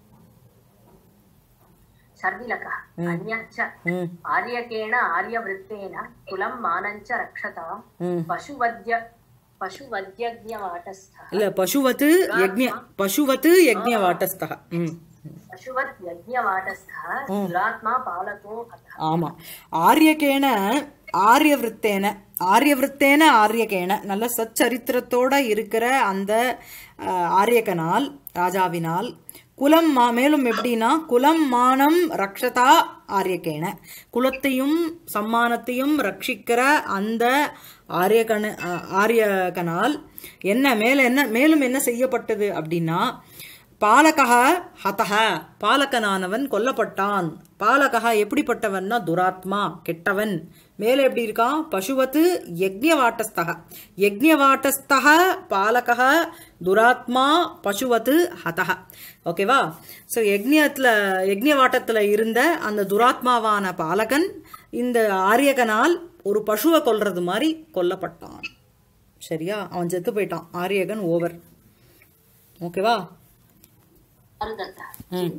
शर्विलकः अन्यच्च ம் आर्यकेण आर्यवृत्तेन कुलं मानञ्च रक्षता ம் पशुवद्य पशुवद्यज्ञवाटस्थः இல்ல பசுவத்து யக்ஞ பசுவத்து யக்ஞ வாட்டஸ்தக ம் पशुवत् यज्ञवाटस्थः दुरात्मा पालको हतः ஆமா ஆரியகேன ஆரியவிருத்தேன ஆரியவிருத்தேன ஆரியகேன நல்ல சச்சரித்திரத்தோட இருக்கிற அந்த அஹ், ஆரியகனால் ராஜாவினால் குலம் மா மேலும் எப்படின்னா குலம் மானம் ரக்ஷதா ஆரியகேன குலத்தையும் சம்மானத்தையும் ரட்சிக்கிற அந்த ஆரியகன அஹ், ஆரியகனால் என்ன மேல என்ன மேலும் என்ன செய்யப்பட்டது அப்படின்னா பாலகா ஹதஹ பாலகனானவன் கொல்லப்பட்டான் பாலகா எப்படிப்பட்டவன்னா துராத்மா கெட்டவன் மேலே எப்படி இருக்கான் பசுவத்து யக்ஞவாட்டஸ்தக யக்ஞவாட்டஸ்தக பாலகா துராத்மா பசுவத்து ஹதஹ ஓகேவா ஸோ யக்ஞத்தில் யக்ஞவாட்டத்தில் இருந்த அந்த துராத்மாவான பாலகன் இந்த ஆரியகனால் ஒரு பசுவை கொல்றது மாதிரி கொல்லப்பட்டான் சரியா அவன் செத்து போயிட்டான் ஆரியகன் ஓவர் ஓகேவா चारुदत्तः ம்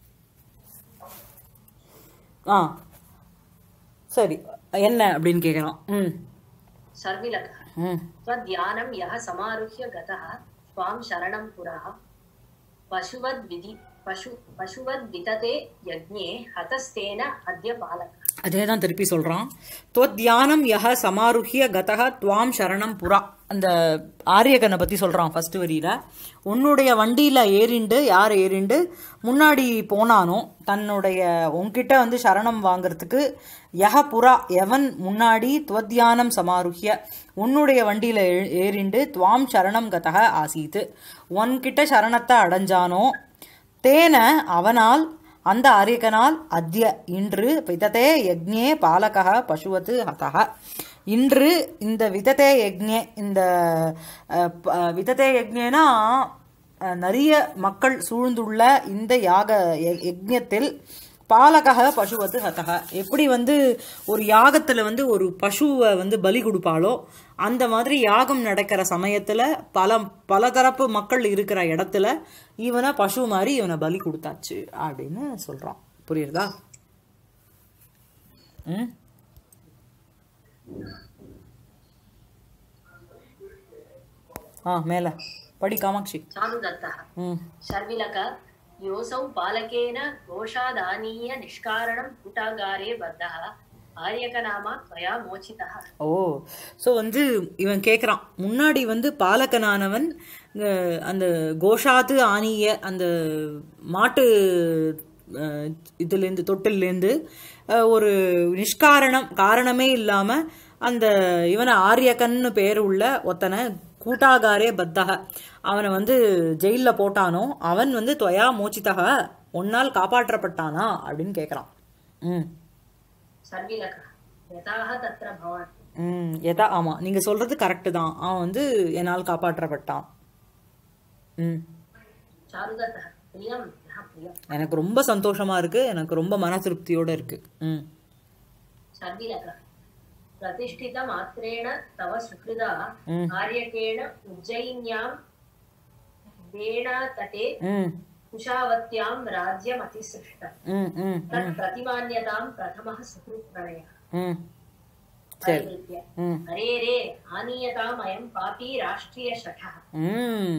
ஆ சரி என்ன அப்படின்னு கேட்குறான் ம் शर्विलकः ம் त्वद्यानं यः समारुह्य गतः त्वां शरणं पुरा पशुवद्विधि पशु पशुवद्वितते यज्ञे हतस्तेन अद्य पालकः அதே தான் திருப்பி சொல்றான் துவத்யானம் யஹ சமாருஹ்ய கதக துவாம் சரணம் புறா அந்த ஆரியகனை பத்தி சொல்றான் ஃபர்ஸ்ட் வரியில உன்னுடைய வண்டியில ஏறிண்டு யார் ஏறிண்டு முன்னாடி போனானோ தன்னுடைய உன்கிட்ட வந்து சரணம் வாங்குறதுக்கு யஹ புறா எவன் முன்னாடி துவத்யானம் சமாருஹ்ய உன்னுடைய வண்டியில ஏ- ஏறிண்டு துவாம் சரணம் கதக ஆசீத்து உன்கிட்ட சரணத்தை அடைஞ்சானோ தேன அவனால் அந்த ஆரியகனால் அத்ய இன்று விததே யக்ஞே பாலகः பசுவத்து ஹதः இன்று இந்த விததே யக்ஞே இந்த அஹ், ப- அஹ், விததே யக்ஞேனா அஹ், நிறைய மக்கள் சூழ்ந்துள்ள இந்த யாக ய- யக்ஞத்தில் பாலகः பசுவத்து ஹதக எப்படி வந்து ஒரு யாகத்துல வந்து ஒரு பசுவை வந்து பலி கொடுப்பாளோ அந்த மாதிரி யாகம் நடக்கிற சமயத்துல பல பலதரப்பு மக்கள் இருக்கிற இடத்துல இவனை பசு மாதிரி இவனை பலி கொடுத்தாச்சு அப்படின்னு சொல்றான் புரியுறதா ம் ஆ மேல படி காமாட்சி चारुदत्तः ம் शर्विलक योऽसौ बालकेन घोषादानीय निष्कारणं कूटागारे बद्धः आर्यकनामा त्वया मोचितः ஓ ஸோ வந்து இவன் கேட்குறான் முன்னாடி வந்து பாலகனானவன் அஹ், அந்த கோஷாத்து ஆணிய அந்த மாட்டு அஹ், இதுலேருந்து தொட்டிலேருந்து அஹ், ஒரு நிஷ்காரணம் காரணமே இல்லாமல் அந்த இவனை ஆரியக்கன்னு பேர் உள்ள ஒத்தனை கூட்டாகாரே பத்தக அவனை வந்து ஜெயிலில் போட்டானோ அவன் வந்து துவயா மோச்சித்தக உன்னால் காப்பாற்றப்பட்டானா அப்படின்னு கேட்குறான் ம் शर्विलकः यथाः तत्र भवान् ம் எதா ஆமாம் நீங்கள் சொல்கிறது கரெக்டு தான் அவன் வந்து என்னால் காப்பாற்றப்பட்டான் ம் चारुदत्तः प्रियं यः प्रियम् எனக்கு ரொம்ப சந்தோஷமா இருக்கு எனக்கு ரொம்ப மன திருப்தியோட இருக்கு ம் शर्विलकः प्रतिष्ठितमात्रेण तव सुहृदा आर्यकेण उज्जयिन्यां वेणातटे ம் कुशावत्यां राज्यमतिसृष्टम् ம் ம் तत् प्रतिमान्यतां प्रथमः सुहृत्प्रणयः ம் சரி परिवृत्य ம் हरे रे आनीयताम् अयं पापी राष्ट्रियशठः ம்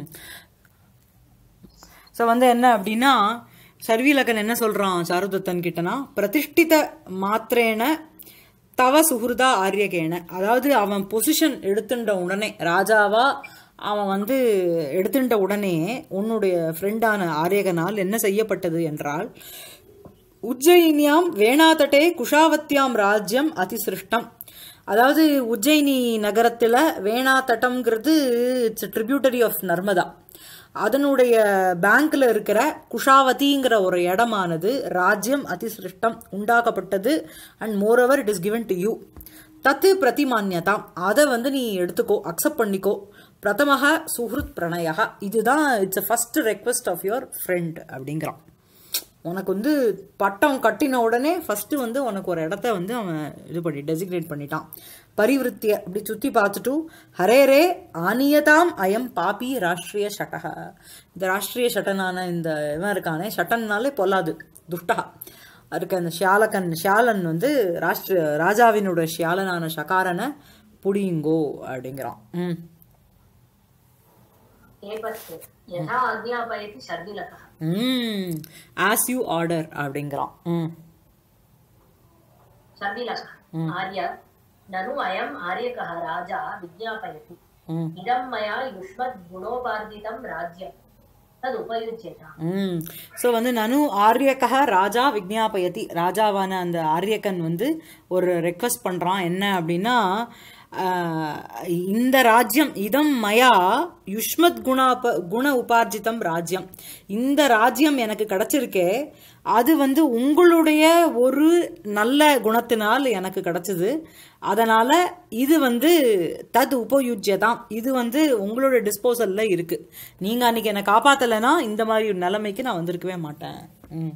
ஸோ வந்து என்ன அப்படின்னா சர்வீலகன் என்ன சொல்றான் சாருதத்தன் கிட்டனா பிரதிஷ்டித மாத்திரேன தவ சுஹൃதா ஆரியகேன அதாவது அவன் பொசிஷன் எடுத்துட்ட உடனே ராஜாவா அவன் வந்து எடுத்துட்ட உடனே உன்னுடைய ஃப்ரெண்டான ஆரியகனால் என்ன செய்யப்பட்டது என்றால் உஜ்ஜயினியாம் வேணாதட்டே குஷாவத்தியாம் ராஜ்யம் அதிசிருஷ்டம் அதாவது உஜ்ஜயினி நகரத்தில் வேணாதட்டம்ங்கிறது இட்ஸ் ட்ரிபியூட்டரி ஆஃப் நர்மதா அதனுடைய பேங்க்ல இருக்கிற குஷாவதிங்கிற ஒரு இடமானது ராஜ்யம் அதிசிருஷ்டம் உண்டாக்கப்பட்டது and moreover it is given to you தத்து பிரதிமான்யதாம் அதை வந்து நீ எடுத்துக்கோ அக்செப்ட் பண்ணிக்கோ பிரதமக சுஹ்ருத் பிரணயா இதுதான் it's first request of your friend அப்படிங்கிறான் உனக்கு வந்து பட்டம் கட்டின உடனே ஃபர்ஸ்ட் வந்து உனக்கு ஒரு இடத்த வந்து அவன் இது பண்ணி டெசிக்னேட் பண்ணிட்டான் பரிவிருத்திய அப்படி சுத்தி பார்த்துட்டு ஹரேரே ஆனியதாம் அயம் பாபி ராஷ்ட்ரிய ஷட்டக இந்த ராஷ்ட்ரிய ஷட்டனான இந்த இவன் இருக்கானே ஷட்டன்னாலே பொல்லாது துஷ்டகா அதுக்கு அந்த ஷியாலகன் ஷியாலன் வந்து ராஷ்டிர ராஜாவினோட ஷியாலனான ஷகாரனை புடியுங்கோ அப்படிங்கிறான் ம் ஏபத்து யதா ஆக்ஞாபயதி ஷர்மிலகः ம் ஆஸ் யூ ஆர்டர் அப்படிங்கிறான் ம் शर्मिलकः आर्य ननु अयम् आर्यकः राजा विज्ञापयति ம் इदं मया युष्मद् गुणोपार्जितं राज्यं तदुपयुज्यताम् ம் ஸோ வந்து நனு ஆரியக்கா ராஜா விக்ஞாபயதி ராஜாவான அந்த ஆரியக்கன் வந்து ஒரு ரெக்வஸ்ட் பண்ணுறான் என்ன அப்படின்னா ஆஹ், இந்த ராஜ்யம் இதம் மயா யுஷ்மத் குணாப குண உபார்ஜிதம் ராஜ்யம் இந்த ராஜ்யம் எனக்கு கிடைச்சிருக்கே அது வந்து உங்களுடைய ஒரு நல்ல குணத்தினால் எனக்கு கிடைச்சது அதனால இது வந்து தத் உபயுஜ்யதாம் இது வந்து உங்களோட டிஸ்போசல்ல இருக்கு நீங்க அன்னைக்கு என்னை காப்பாத்தலைன்னா இந்த மாதிரி ஒரு நிலைமைக்கு நான் வந்திருக்கவே மாட்டேன் ம்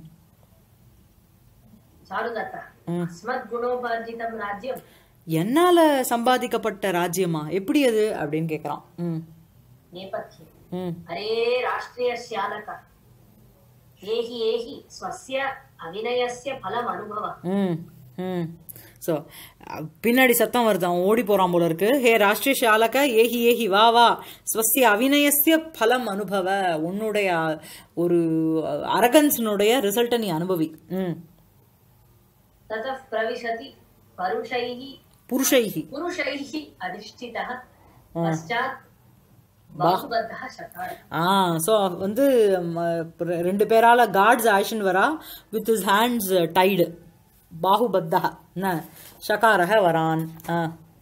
चारुदत्तः अस्मद् गुणोपार्जितं राज्यं என்னால சம்பாதிக்கப்பட்ட ராஜ்யமா எப்படி அது அப்படின்னு கேக்குறான் ம் नेपथ्ये ம் अरे राष्ट्रियश्यालक एहि एहि स्वस्य अविनयस्य फलम् अनुभव ம் ம் ஸோ பின்னாடி சத்தம் வருது அவன் ஓடி போறான் போல இருக்கு ஹே ராஷ்டிரிய ஷாலக ஏஹி ஏஹி வா வா ஸ்வஸ்ய அவிநயஸ்ய பலம் அனுபவ உன்னுடைய ஒரு அரகன்ஸினுடைய ரிசல்ட்டை நீ அனுபவி ம் ततः प्रविशति परुषैः புருஷைஹி पुरुषैः अधिष्ठितः पश्चात् बाहुबद्धः शकार ஆ ஸோ வந்து ம, ரெ- ரெண்டு பேரால காட்ஸ் ஆக்ஷன் வரா வித் his ஹேண்ட்ஸ் டைடு பாகுபத்தா என்ன ஷகாரக வரான் ஆ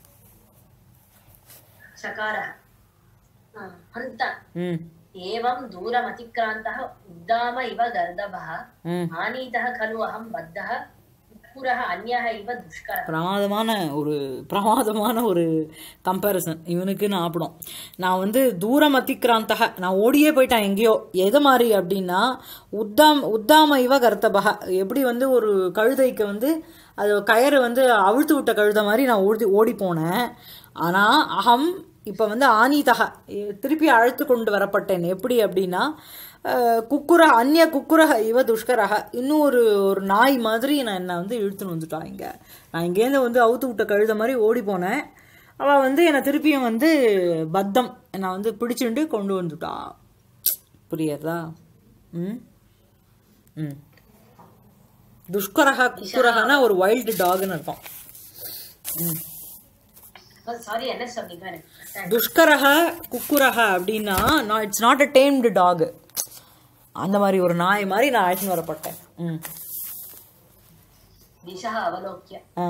शकारः हन्त ம் एवं दूरमतिक्रान्तः उद्दाम इव गर्दभः ம் आनीतः खलु अहं बद्धः पुरः अन्यः इव दुष्करः பிரமாதமான ஒரு பிரமாதமான ஒரு கம்பேரிசன் இவனுக்கு நான் ஆப்பிடும் நான் வந்து தூரம் அத்திக்ராந்தக நான் ஓடியே போயிட்டேன் எங்கேயோ எது மாதிரி அப்படின்னா உத்தாம் உத்தாம இவ கர்த்தபக எப்படி வந்து ஒரு கழுதைக்கு வந்து அது கயறு வந்து அவிழ்த்து விட்ட கழுதை மாதிரி நான் ஓடி ஓடி போனேன் ஆனால் அகம் இப்போ வந்து ஆனிதக திருப்பி அழைத்து கொண்டு வரப்பட்டேன் எப்படி அப்படின்னா அஹ், குக்குர அந்நிய குக்குரக இவ துஷ்கரக இன்னும் ஒரு ஒரு நாய் மாதிரி நான் என்னை வந்து இழுத்துன்னு வந்துட்டான் இங்கே நான் இங்கேருந்து வந்து அவுத்து விட்ட கழுத மாதிரி ஓடி போனேன் அவள் வந்து என்னை திருப்பியும் வந்து பத்தம் என்னை வந்து பிடிச்சுண்டு கொண்டு வந்துட்டா புரியுறதா ம் ம் துஷ்கரக குக்குரகனா ஒரு வைல்டு டாக்னு அர்த்தம் சாரி என்ன சொன்னீங்க எனக்கு துஷ்கரக குக்குரக அப்படின்னா நான் it's not a damned dog அந்த மாதிரி ஒரு நாய் மாதிரி நான் அழைச்சின்னு வரப்பட்டேன் ம் दिशः अवलोक्य ஆ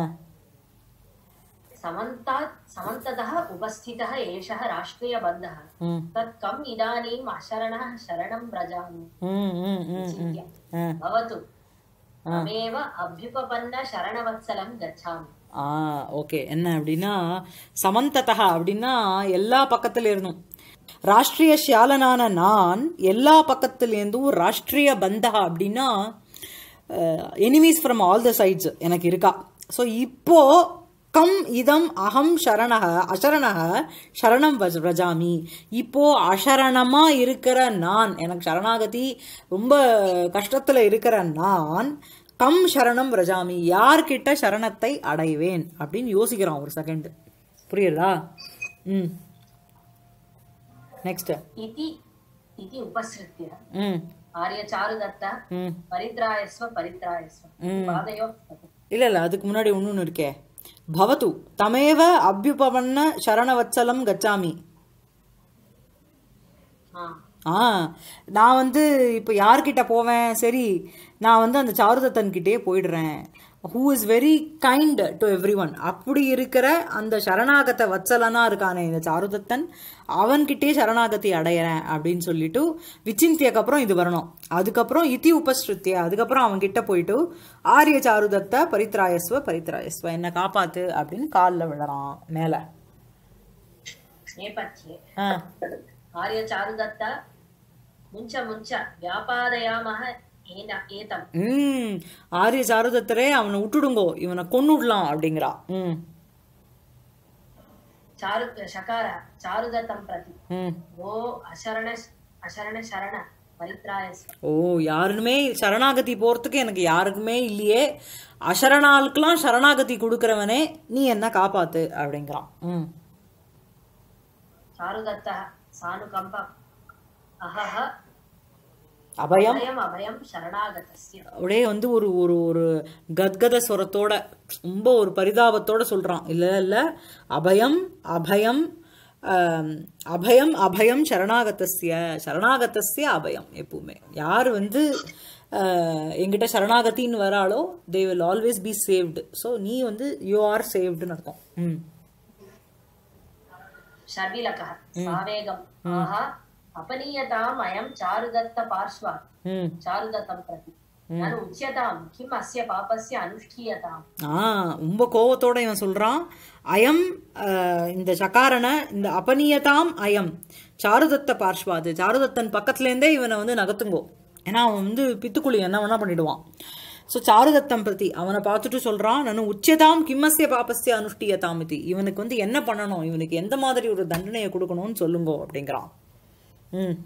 समन्तात् समन्ततः उपस्थितः एषः राष्ट्रियबन्धः ம் तत् कम् इदानीम् अशरणः शरणं व्रजामि ம் ம் ம் ம் चिन्त्य ஆ भवतु तमेव अभ्युपपन्न शरणवत्सलं गच्छामि ஆ ஓகே என்ன அப்படின்னா சமந்ததா அப்படின்னா எல்லா பக்கத்துல இருந்தும் ராஷ்டிரிய ஷியாலனான நான் எல்லா பக்கத்துலேருந்தும் ராஷ்டிரிய பந்தா அப்படின்னா enemies from all the sides எனக்கு இருக்கா ஸோ இப்போ கம் இதம் அகம் சரணக அசரணக சரணம் வஜ- விரஜாமி இப்போ அசரணமா இருக்கிற நான் எனக்கு சரணாகதி ரொம்ப கஷ்டத்துல இருக்கிற நான் கம் சரணம் விரஜாமி யார்கிட்ட சரணத்தை அடைவேன் அப்படின்னு யோசிக்கிறான் ஒரு செகண்ட் புரியுதா ம் நெக்ஸ்ட் इति इति उपसृत्य ம் आर्यचारुदत्त ம் परित्रायस्व परित्रायस्व पादयोः पततु। இல்ல இல்ல அதுக்கு முன்னாடி ஒன்று இருக்கே பவத்து தமேவ அபியுபவன்ன சரணவத்சலம் கச்சாமி ஆ ஆ நான் வந்து இப்போ யார்கிட்ட போவேன் சரி நான் வந்து அந்த சாருதத்தன் கிட்டே போயிடுறேன் who is very kind to everyone அப்படி இருக்கிற அந்த சரணாகத வத்சலனா இருக்கானே இந்த சாருதத்தன் அவன்கிட்டே சரணாகதி அடையிறேன் அப்படின்னு சொல்லிட்டு விச்சிந்தியக்கு அப்புறம் இது வரணும் அதுக்கப்புறம் இதி உபஸ்ருத்திய அதுக்கப்புறம் அவன் கிட்ட போயிட்டு ஆரிய சாருதத்த பரித்ராயஸ்வ பரித்ராயஸ்வ என்னை காப்பாத்து அப்படின்னு காலில் விழறான் மேலே नेपथ्ये ஆ आर्यचारुदत्त मुञ्च मुञ्च व्यापादयामः एन एतम् ம் ஆரிய சாரதத்தரே அவனை விட்டுடுங்கோ இவனை கொன்னு விடலாம் அப்படிங்கிறா ம் चारु शकार चारुदत्तं प्रति ம் वो अशरण अशरण शरण परित्रायस्व ஓ யாருமே சரணாகதி போறதுக்கு எனக்கு யாருக்குமே இல்லையே அசரணாளுக்கெல்லாம் சரணாகதி கொடுக்கறவனே நீ என்ன காப்பாத்து அப்படிங்கிறான் ம் चारुदत्तः सानुकम्प अहः அபயம் अभयम् अभयं शरणागतस्य அப்படியே வந்து ஒரு ஒரு ஒரு கத்கத ஸ்வரத்தோட ரொம்ப ஒரு பரிதாபத்தோட சொல்றான் இல்ல இல்ல அபயம் அபயம் ஆம், அபயம் அபயம் சரணாகதஸ்ய சரணாகதஸ்ய அபயம் எப்பவுமே யார் வந்து ஆஹ், என்கிட்ட சரணாகத்தின்னு வராளோ they will always be saved so நீ வந்து யூ ஆர் சேவ்டுன்னு அர்த்தம் ம் शर्विलकः सावेगम् आह अपनीयताम् अयं चारुदत्तपार्श्वात् ம் चारुदत्तं प्रति ननु उच्यतां किम् अस्य पापस्य अनुष्ठीयताम् ஆ ரொம்ப கோவத்தோட இவன் சொல்றான் அயம் அஹ், இந்த சகாரனை இந்த அபனியதாம் அயம் சாருதத்த பார்ஷ்வாது சாருதத்தன் பக்கத்துலேருந்தே இவனை வந்து நகர்த்துங்கோ ஏன்னா அவன் வந்து பித்துக்குழி என்ன வேணா பண்ணிடுவான் ஸோ சாருதத்தம் பிரதி அவனை பார்த்துட்டு சொல்றான் நான் உச்சதாம் கிம்மஸ்ய பாபஸ்ய அனுஷ்டியதாம் இது இவனுக்கு வந்து என்ன பண்ணணும் இவனுக்கு எந்த மாதிரி ஒரு தண்டனையை கொடுக்கணும்னு சொல்லுங்கோ அப்படிங்கிறான் ம்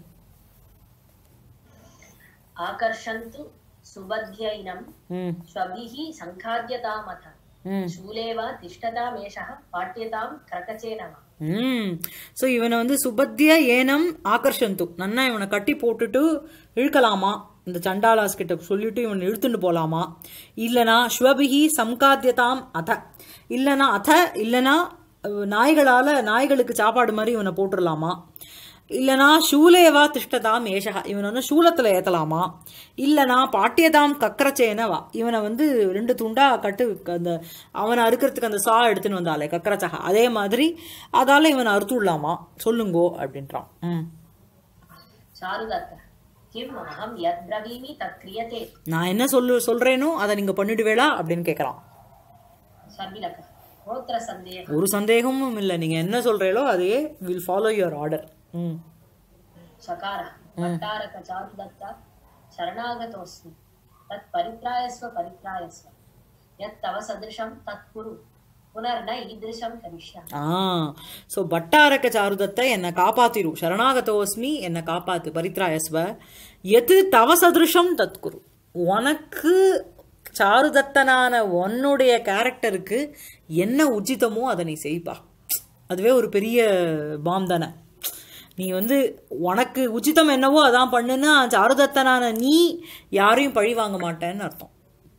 आकर्षन्तु सुबध्यैनं ம் स्वभिः सङ्खाद्यतामथ ம் शूले वा तिष्ठतामेषः पाठ्यतां क्रकचेन वा ம் ஸோ இவனை வந்து சுபத்திய ஏனம் ஆகர்ஷந்து நன்னா இவனை கட்டி போட்டுட்டு இழுக்கலாமா இந்த சண்டாலாஸ் கிட்ட சொல்லிட்டு இவன் இழுத்துட்டு போலாமா இல்லனா ஸ்வபிகி சம்காத்தியதாம் அத இல்லனா அத இல்லனா அஹ், நாய்களால நாய்களுக்கு சாப்பாடு மாதிரி இவனை போட்டுடலாமா இல்லனா சூலேவா திஷ்டதாம் ஏஷகா இவனை வந்து சூலத்துல ஏத்தலாமா இல்லனா பாட்டியதாம் கக்கரச்சேனவா இவனை வந்து ரெண்டு துண்டா கட்டு அந்த அவனை அறுக்கிறதுக்கு அந்த சா எடுத்துன்னு வந்தாலே கக்கரச்சகா அதே மாதிரி அதால இவனை அறுத்து விடலாமா சொல்லுங்கோ அப்படின்றான் ம் चारुदत्त किम् अहं यद् ब्रवीमि तत् क्रियते நான் என்ன சொல்லு சொல்றேனோ அதை நீங்க பண்ணிடுவேளா அப்படின்னு கேட்கறான் शर्मिलकः गोत्र सन्देहः ஒரு சந்தேகமும் இல்லை நீங்க என்ன சொல்றீங்களோ அதையே வில் ஃபாலோ யுவர் ஆர்டர் ம் चकारः भट्टारक चारुदत्त शरणागतोऽस्मि तत् परित्रायस्व परित्रायस्व यत् तव सदृशं तत् कुरु पुनर्न ईदृशं करिष्यामि ஆ ஸோ பட்டாரக்க சாருதத்தை என்னை காப்பாத்திரு சரணாகதோஸ்மி என்னை காப்பாத்து பரித்ராயஸ்வ எது தவ சதுருஷம் தத்குரு உனக்கு சாருதத்தனான உன்னுடைய கேரக்டருக்கு என்ன உச்சிதமோ அதை நீ செய்ப்பா அதுவே ஒரு பெரிய பாம் தானே நீ வந்து உனக்கு உச்சிதம் என்னவோ அதான் பண்ணுன்னா சாருதத்தனான நீ யாரையும் பழி வாங்க மாட்டேன்னு அர்த்தம்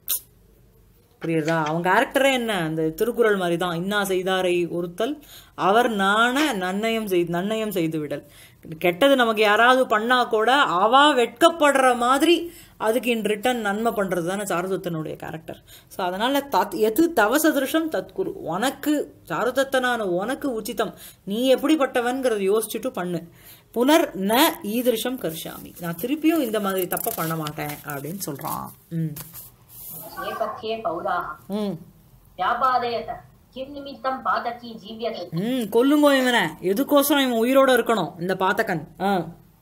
புரியுதா அவன் கேரக்டரே என்ன அந்த திருக்குறள் மாதிரி தான் இன்னா செய்தாரை ஒருத்தல் அவர் நாண நன்னயம் செய் நன்னயம் செய்து விடல் கெட்டது நமக்கு யாராவது பண்ணா கூட அவா வெட்கப்படுற மாதிரி அதுக்கு இன் ரிட்டன் நன்மை பண்றது தானே சாருதத்தனுடைய கேரக்டர் ஸோ அதனால தத் எது தவ சதுருஷம் தத்குரு உனக்கு சாருதத்தனான உனக்கு உச்சிதம் நீ எப்படிப்பட்டவன்கிறத யோசிச்சுட்டு பண்ணு புனர் ந ஈதிருஷம் கர்ஷாமி நான் திருப்பியும் இந்த மாதிரி தப்ப பண்ண மாட்டேன் அப்படின்னு சொல்றான் ம் नेपथ्ये पौराः ம் व्यापादयत किं निमित्तं पातकी जीव्यते ம் கொல்லுங்கோ இவனை எதுக்கோசரம் இவன் உயிரோட இருக்கணும் இந்த பாத்தகன் ஆ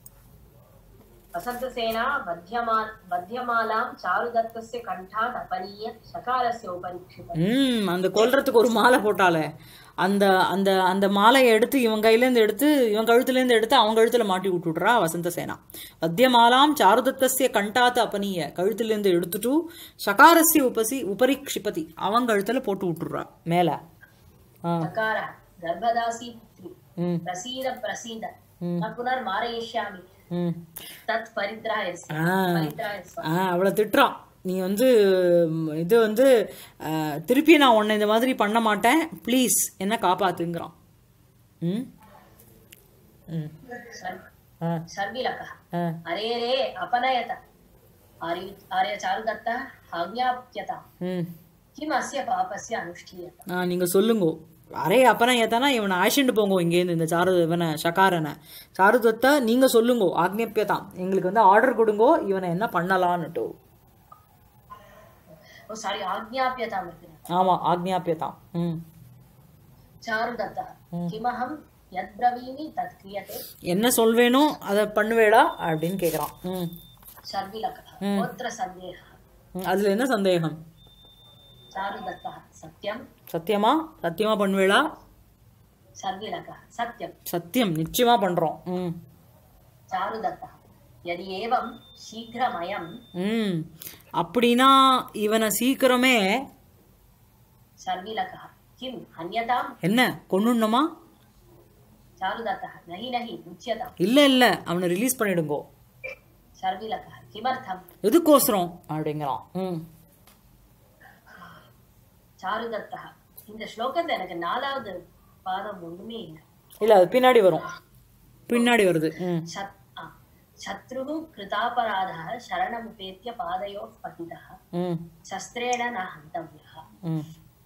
वसन्तसेना बध्यमा बध्यमालां चारुदत्तस्य कण्ठात् अपनीय शकारस्य उपरि क्षिपति ம் அந்த கொல்றதுக்கு ஒரு மாலை போட்டாலே அந்த அந்த அந்த மாலையை எடுத்து இவன் கையிலேருந்து எடுத்து இவன் கழுத்துலேருந்து எடுத்து அவன் கழுத்துல மாட்டி விட்டுடுறா வசந்த சேனா பத்தியமாலாம் சாருதத்தசிய கண்டாத்து அப்பனிய கழுத்துலேருந்து எடுத்துட்டு சகாரஸ்ய உபசி உபரி க்ஷிபதி அவன் கழுத்துல போட்டு விட்டுடுறா மேல ஆ शकारः गर्भदासी पुत्री ம் प्रसीद प्रसीद न पुनर्मारयिष्यामि ம் तत् परित्रायस्व ஆ परित्रायस्व ஆ அவளை திட்டுறான் நீ வந்து ம், இது வந்து ஆ, திருப்பி நான் உன்னை இந்த மாதிரி பண்ண மாட்டேன் ப்ளீஸ் என்ன காப்பாத்துங்கிறான் ம் ம் सर्- ஆ सर्विलकः ஆ अरे रे अपनयत आर्य आर्य चारुदत्तः आज्ञाप्यताम् ம் किम् अस्य पापस्य अनुष्ठीयत ஆ நீங்கள் சொல்லுங்கோ அரே அப்பனா ஏத்தானா இவனை ஆயிஷண்டு போங்கோ இங்கேருந்து இந்த சாரு இவனை சகாரனை சாருதத்தை நீங்கள் சொல்லுங்கோ ஆக்ஞப்பியதான் எங்களுக்கு வந்து ஆர்டர் கொடுங்கோ இவனை என்ன பண்ணலான்னுட்டு ओ सारी आज्ञाप्यताम् इति ஆமாம் ஆக்ஞாப்பியதான் ம் चारुदत्तः किमहं यद्ब्रवीमि तत् क्रियते என்ன சொல்வேனோ அதை பண்ணுவேடா அப்படின்னு கேட்குறான் ம் शर्विलकः गोत्र सन्देहः ம், அதுல என்ன சந்தேகம் चारुदत्तः सत्यं சத்தியமா சத்தியமா பண்ணுவேடா शर्विलकः सत्यं சத்தியம் நிச்சயமா பண்றோம் ம் चारुदत्तः यदि एवं शीघ्रमयं ம் அப்படின்னா இவனை சீக்கிரமே शर्विलकः किम् अन्यतां என்ன கொன்னுடணுமா चारुदत्तः नहि नहि उच्यताम् இல்ல இல்ல அவனை ரிலீஸ் பண்ணிடுங்கோ शर्विलकः किमर्थम् எதுக்கோசரம் அப்படிங்கிறான் ம் சாருதத்தா இந்த ஸ்லோகத்துல எனக்கு நாலாவது பாதம் ஒண்ணுமே இல்லை இல்ல அது பின்னாடி வரும் பின்னாடி வருது ம் சத் ஆ. சத்ருः कृतापराधः शरणमुपेत्य पादयोः पतितः ம் शस्त्रेण न हन्तव्यः ம்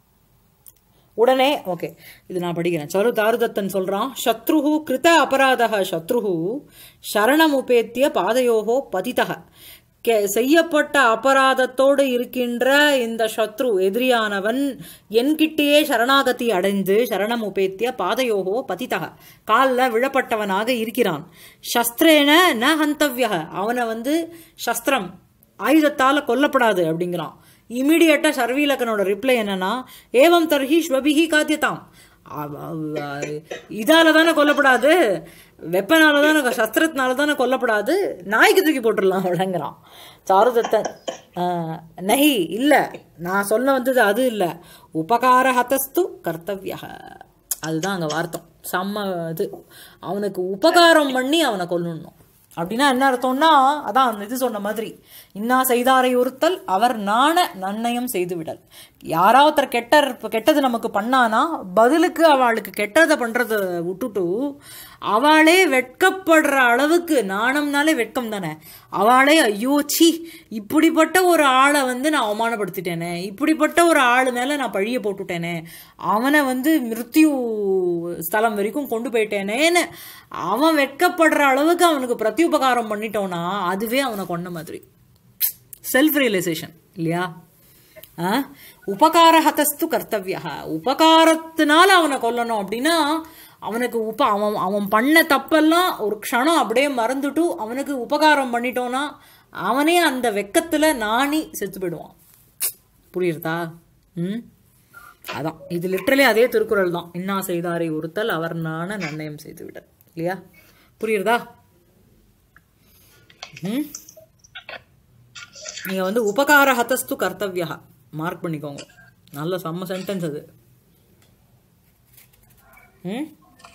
உடனே ஓகே இது நான் படிக்கிறேன் சரு தாருதத்தன் சொல்றான் சத்ருஹு கிருத அபராதக சத்ருஹு சரணமுபேத்திய பாதையோகோ பதிதக கே செய்யப்பட்ட அபராதத்தோடு இருக்கின்ற இந்த சத்ரு எதிரியானவன் என்கிட்டயே சரணாகதி அடைந்து சரணமுபேத்திய பாதையோகோ பதிதக காலில் விழப்பட்டவனாக இருக்கிறான் சஸ்திரேன ந ஹந்தவ்யக அவனை வந்து சஸ்திரம் ஆயுதத்தால கொல்லப்படாது அப்படிங்கிறான் இமீடியட்டா சர்வீலக்கனோட ரிப்ளை என்னன்னா ஏவம் தர்ஹி ஸ்வபிஹி காத்தியதாம் அவ- அவ- இதால தானே கொல்லப்படாது வெப்பனால தானே சஸ்திரத்தினால தானே கொல்லப்படாது நாய்க்கு தூக்கி போட்டுடலாம் விளங்குறான் சாருதத்தன் ஆஹ், நஹி இல்ல நான் சொல்ல வந்தது அது இல்ல உபகார ஹதஸ்து கர்த்தவிய அதுதான் அங்க வார்த்தம் செம்ம இது அவனுக்கு உபகாரம் பண்ணி அவனை கொல்லணும் அப்படின்னா என்ன அர்த்தம்னா அதான் அந்த இது சொன்ன மாதிரி இன்னா செய்தாரை ஒருத்தல் அவர் நாண நன்னயம் செய்து விடல் யாராவது ஒருத்தர் கெட்ட கெட்டது நமக்கு பண்ணானா பதிலுக்கு அவளுக்கு கெட்டதை பண்றத விட்டுட்டு அவளே வெட்கப்படுற அளவுக்கு நாணம்னாலே வெட்கம் தானே அவளே ஐயோ சி இப்படிப்பட்ட ஒரு ஆளை வந்து நான் அவமானப்படுத்திட்டேனே இப்படிப்பட்ட ஒரு ஆள் மேல நான் பழிய போட்டுட்டேனே அவனை வந்து மிருத்யு ஸ்தலம் வரைக்கும் கொண்டு போயிட்டேனேன்னு அவன் வெட்கப்படுற அளவுக்கு அவனுக்கு பிரத்யுபகாரம் பண்ணிட்டோன்னா அதுவே அவனை கொண்ட மாதிரி செல்ஃப் ரியலைசேஷன் இல்லையா ஆ? உபகாரஹதஸ்து கர்த்தவியா உபகாரத்தினால அவனை கொல்லணும் அப்படின்னா அவனுக்கு உப அவன் அவன் பண்ண தப்பெல்லாம் ஒரு க்ஷணம் அப்படியே மறந்துட்டு அவனுக்கு உபகாரம் பண்ணிட்டோன்னா அவனே அந்த வெக்கத்துல நாணி செத்து போயிடுவான் புரியுறதா ம் அதான் இது லிட்டரலி அதே திருக்குறள் தான் இன்னா செய்தாரை ஒருத்தல் அவர் நாண நன்னயம் செய்து விட இல்லையா புரியுறதா ம் நீங்க வந்து உபகார ஹதஸ்து கர்த்தவியா மார்க் பண்ணிக்கோங்க நல்ல செம்ம சென்டென்ஸ் அது ம்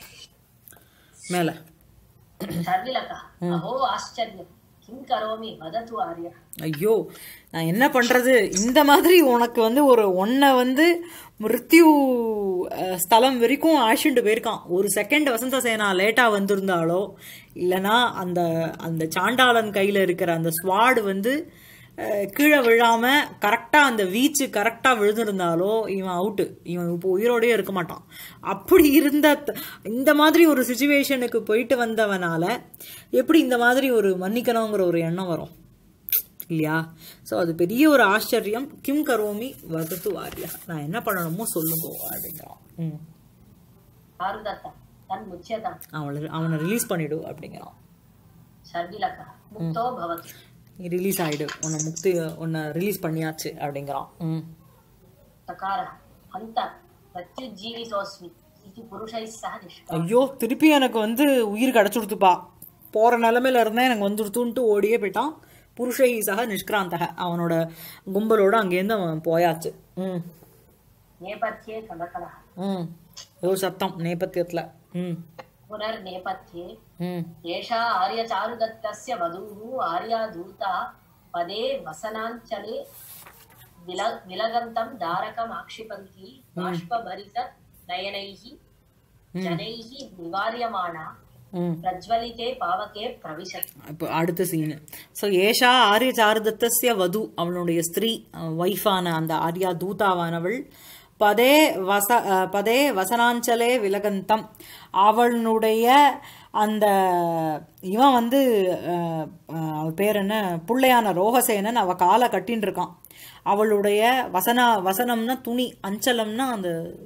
மேல शर्विलकः अहो आश्चर्यं किं करोमि वदतु आर्य ஐயோ நான் என்ன பண்றது இந்த மாதிரி உனக்கு வந்து ஒரு ஒன்றை வந்து மிருத்யு அஹ், ஸ்தலம் வரைக்கும் ஆஷிண்டு போயிருக்கான் ஒரு செகண்ட் வசந்த சேனா லேட்டா வந்திருந்தாலோ இல்லனா அந்த அந்த சாண்டாளன் கையில இருக்கிற அந்த ஸ்வாடு வந்து அஹ், கீழே விழாம கரெக்டா அந்த வீச்சு கரெக்டா விழுந்திருந்தாலோ இவன் அவுட்டு இவன் இப்போ உயிரோடயே இருக்க மாட்டான் அப்படி இருந்த த- இந்த மாதிரி ஒரு சுச்சுவேஷனுக்கு போயிட்டு வந்தவனால எப்படி இந்த மாதிரி ஒரு மன்னிக்கணுங்கிற ஒரு எண்ணம் வரும் இல்லையா ஸோ அது பெரிய ஒரு ஆச்சரியம் கிம் கரோமி வதத்து வாரியா நான் என்ன பண்ணணுமோ சொல்லுங்கோ அப்படிங்கிறான் ம் चारुदत्ता तन्मुच्यताम् அவளை அவனை ரிலீஸ் பண்ணிடு அப்படிங்கிறான் शर्विलकः मुक्तो भवतु நீ ரிலீஸ் ஆயிடு உன்னை முக்தி உன்னை ரிலீஸ் பண்ணியாச்சு அப்படிங்கிறான் ம் तकारः हन्त प्रत्युज्जीवितोऽस्मि इति पुरुषैः सह निष्क् ஐயோ திருப்பி எனக்கு வந்து உயிர் கிடச்சுடுத்துப்பா போகிற நிலமையில இருந்தேன் எனக்கு வந்துடுத்துன்ட்டு ஓடியே போயிட்டான் புருஷை சக நிஷ்கிராந்தக அவனோட கும்பலோட அங்கேருந்து அவன் போயாச்சு ம் नेपथ्ये कलकलः ம் ஏதோ சத்தம் நேபத்தியத்தில் ம் पुनर्नेपथ्ये ம் एषा आर्यचारुदत्तस्य वधूः आर्या दूता पदे वसनाञ्चले विल विलगन्तं दारकमाक्षिपन्ती बाष्पभरितनयनैः जनैः निवार्यमाणा ம் प्रज्वलिते पावके प्रविशति இப்போ அடுத்த சீனு ஸோ ஏஷா ஆரிய சாருதத்தஸ்ய வது அவளுடைய ஸ்திரீ ஒய்ஃபான அந்த ஆர்யா தூதாவானவள் பதே வச அஹ், பதே வசனாஞ்சலே விலகந்தம் அவளுடைய அந்த இவன் வந்து அஹ், அஹ், அவ பேர் என்ன புள்ளையான ரோகசேனன் அவ காலை கட்டின்னு இருக்கான் அவளுடைய வசனா வசனம்னா துணி அஞ்சலம்னா அந்த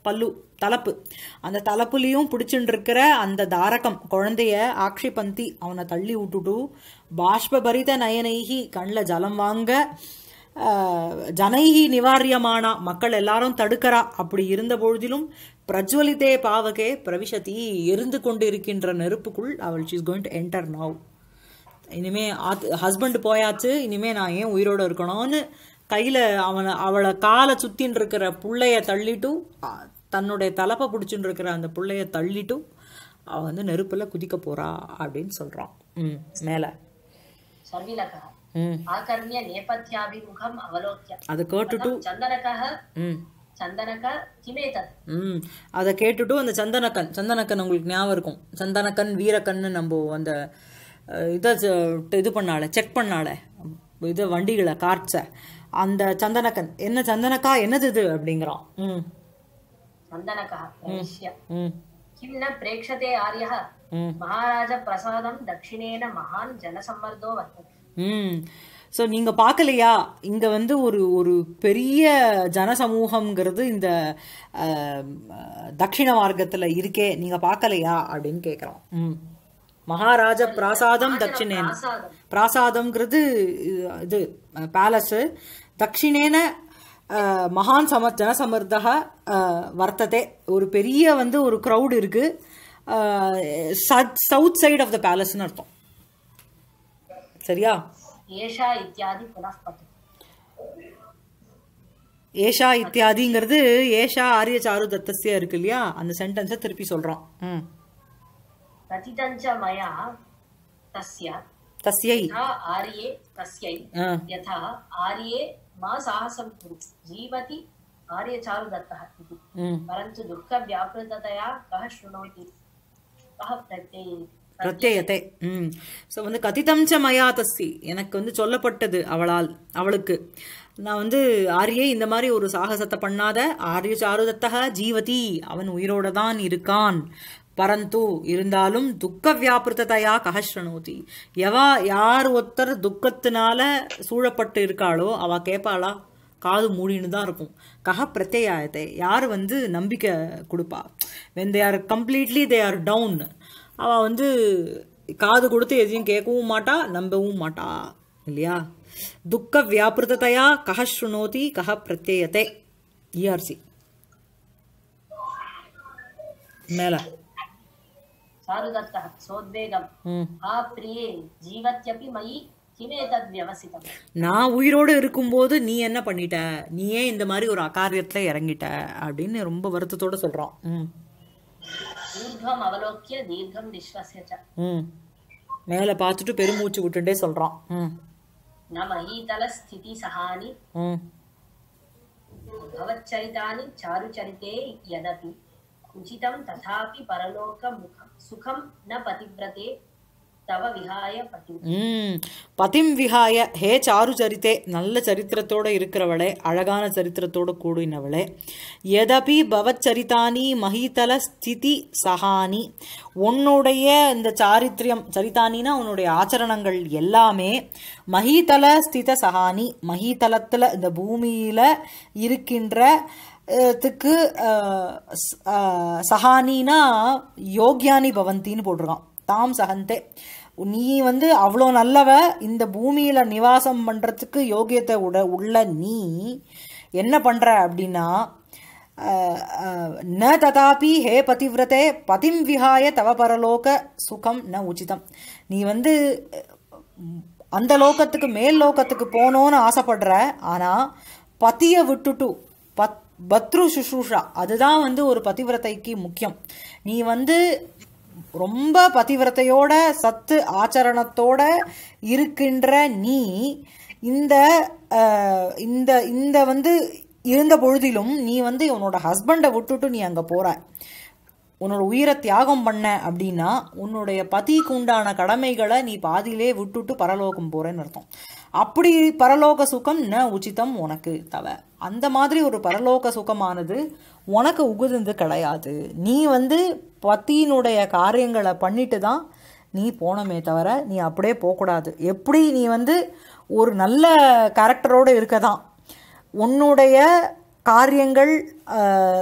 பல்லு தலப்பு அந்த தலப்புலையும் பிடிச்சுட்டு இருக்கிற அந்த தாரகம் குழந்தைய ஆக்ஷிபந்தி அவனை தள்ளி விட்டுட்டு பாஷ்பபரித நயனைகி கண்ணில் ஜலம் வாங்க ஆஹ், ஜனைகி நிவாரியமானா மக்கள் எல்லாரும் தடுக்கிறா அப்படி இருந்த பொழுதிலும் பிரஜ்வலிதே பாவகே பிரவிசதி எரிந்து கொண்டு இருக்கின்ற நெருப்புக்குள் அவள் she's going to enter now இனிமே ஹஸ்பண்ட் போயாச்சு இனிமே நான் ஏன் உயிரோட இருக்கணும்னு கையில அவனை அவளை காலை சுத்தின்னு இருக்கிற புள்ளைய தள்ளிட்டு அ, தன்னுடைய தலப்பை பிடிச்சுட்டு இருக்கிற அந்த புள்ளைய தள்ளிட்டு அவ வந்து நெருப்புல குதிக்க போறா அப்படின்னு சொல்றான் ம் மேல शर्विलकः ம் आकर्ण्य नेपथ्याभिमुखम् अवलोक्य அதை கேட்டுட்டு चन्दनकः ம் चन्दनक किमेतत् ம் அதை கேட்டுட்டு அந்த சந்தனக்கன் சந்தனக்கன் உங்களுக்கு ஞாபகம் இருக்கும் சந்தனக்கன் வீரக்கன்னு நம்ம அந்த அஹ், இதை ச- இது பண்ணால செக் பண்ணால இது வண்டிகளை கார்ட்ஸை அந்த சந்தனக்கன் என்ன சந்தனக்கா என்னது இது அப்படிங்கிறான் ம் चन्दनकः प्रविश्य ம் किं न प्रेक्षते आर्यः ம் महाराजप्रसादं दक्षिणेन महान् जनसम्मर्दो वर्तते ம் ஸோ நீங்கள் பார்க்கலையா இங்கே வந்து ஒரு ஒரு பெரிய ஜனசமூகம்ங்கிறது இந்த அஹ், தக்ஷிண மார்க்கத்தில் இருக்கே நீங்கள் பார்க்கலையா அப்படின்னு கேட்குறோம் ம் மகாராஜ பிராசாதம் தட்சிணேன प्रासादं பிராசாதம்ங்கிறது இது- இது பேலஸு தட்சிணேன அஹ், மகான் சம ஜனசமர்தக அஹ், வர்த்ததே ஒரு பெரிய வந்து ஒரு க்ரௌட் இருக்கு சவுத் சைடு ஆஃப் த பேலஸ்னு அர்த்தம் சரியா एषा इत्यादि पुनः पठति ஏஷா இத்தியாதிங்கிறது ஏஷா ஆரிய சாரு தத்தஸ்ய இருக்கு இல்லையா அந்த சென்டென்ஸை திருப்பி சொல்றான் ம் कथितं च मया तस्य தஸ்யை यथा आर्ये तस्यै ஆ यथा आर्ये मा साहसं कुरु जीवति आर्यचारुदत्तः इति ம் परन्तु दुःखव्यापृततया कः शृणोति कः प्रत्यये பிரத்யயத்தை ம் ஸோ வந்து கதிதம் ச மயா தஸ்தி எனக்கு வந்து சொல்லப்பட்டது அவளால் அவளுக்கு நான் வந்து ஆரியே இந்த மாதிரி ஒரு சாகசத்தை பண்ணாத ஆரிய சாருதத்தக ஜீவதி அவன் உயிரோட தான் இருக்கான் பரந்து இருந்தாலும் துக்க வியாபிருத்ததையா கஹஸ்ரணோதி எவா யார் ஒருத்தர் துக்கத்தினால சூழப்பட்டு இருக்காளோ அவ கேட்பாளா காது மூடின்னு தான் இருக்கும் கஹ பிரத்யாயத்தை யார் வந்து நம்பிக்கை கொடுப்பா when they are completely they are down அவள் வந்து காது கொடுத்து எதையும் கேட்கவும் மாட்டா நம்பவும் மாட்டா இல்லையா துக்க வியாபிருத்ததையா கஹ ஸ்ருணோதி கஹ பிரத்யயத்தை இஆர்சி மேல चारुदत्तः सोद्वेगम् ம் आ प्रिये जीवत्यपि मयि किमेतद् व्यवसितम् நான் உயிரோடு இருக்கும்போது நீ என்ன பண்ணிட்ட நீ ஏன் இந்த மாதிரி ஒரு அகாரியத்துல இறங்கிட்ட அப்படின்னு ரொம்ப வருத்தத்தோட சொல்றான் ம் ऊर्ध्वम् अवलोक्य दीर्घं निःश्वस्य च ம் மேலே பார்த்துட்டு பெருமூச்சு விட்டுட்டே சொல்றான் ம் न महीतलस्थितिसहानि ம் भवच्चरितानि चारुचरिते यदपि उचितं तथापि परलोकमुखं सुखं न पतिव्रते तव विहाय पतिं ம் பதிம் விஹாய ஹே சாரு சரித்தே நல்ல சரித்திரத்தோட இருக்கிறவளே அழகான சரித்திரத்தோட கூடினவளே எதபி பவச்சரிதானி மஹிதல ஸ்திதி சஹானி உன்னுடைய இந்த சாரித்ரியம் சரிதானினா உன்னுடைய ஆச்சரணங்கள் எல்லாமே மஹிதல ஸ்தித சஹானி மஹிதலத்தில் இந்த பூமியில இருக்கின்ற அஹ், த்துக்கு அஹ், ஸ்- அஹ், சஹானினா யோக்யானி பவந்தின்னு போட்டிருக்கான் தாம் சகந்தே நீ வந்து அவ்வளோ நல்லவ இந்த பூமியில நிவாசம் பண்றதுக்கு யோகியத்தை உட உள்ள நீ என்ன பண்ற அப்படின்னா அஹ், அஹ், ந ததாபி ஹே பதிவிரதே பதிம் விஹாய தவ பரலோக சுகம் ந உச்சிதம் நீ வந்து அஹ், அந்த லோகத்துக்கு மேல் லோகத்துக்கு போகணும்னு ஆசைப்படுற ஆனா பத்திய விட்டுட்டு பத் பத்ரு சுஷ்ரூஷா அதுதான் வந்து ஒரு பதிவிரதைக்கு முக்கியம் நீ வந்து ரொம்ப பதிவிரத்தையோட சத்து ஆச்சரணத்தோட இருக்கின்ற நீ இந்த அஹ், இந்த இந்த வந்து இருந்த பொழுதிலும் நீ வந்து உன்னோட ஹஸ்பண்டை விட்டுட்டு நீ அங்கே போற உன்னோட உயிரை தியாகம் பண்ண அப்படின்னா உன்னுடைய பதிக்கு உண்டான கடமைகளை நீ பாதியிலே விட்டுட்டு பரலோகம் போறேன்னு அர்த்தம் அப்படி பரலோக சுகம் ந உச்சிதம் உனக்கு தவ அந்த மாதிரி ஒரு பரலோக சுகமானது உனக்கு உகுதுந்து கிடையாது நீ வந்து பத்தியினுடைய காரியங்களை பண்ணிட்டு தான் நீ போனமே தவிர நீ அப்படியே போகக்கூடாது எப்படி நீ வந்து ஒரு நல்ல கேரக்டரோடு இருக்க தான் உன்னுடைய காரியங்கள் ஆஹ்,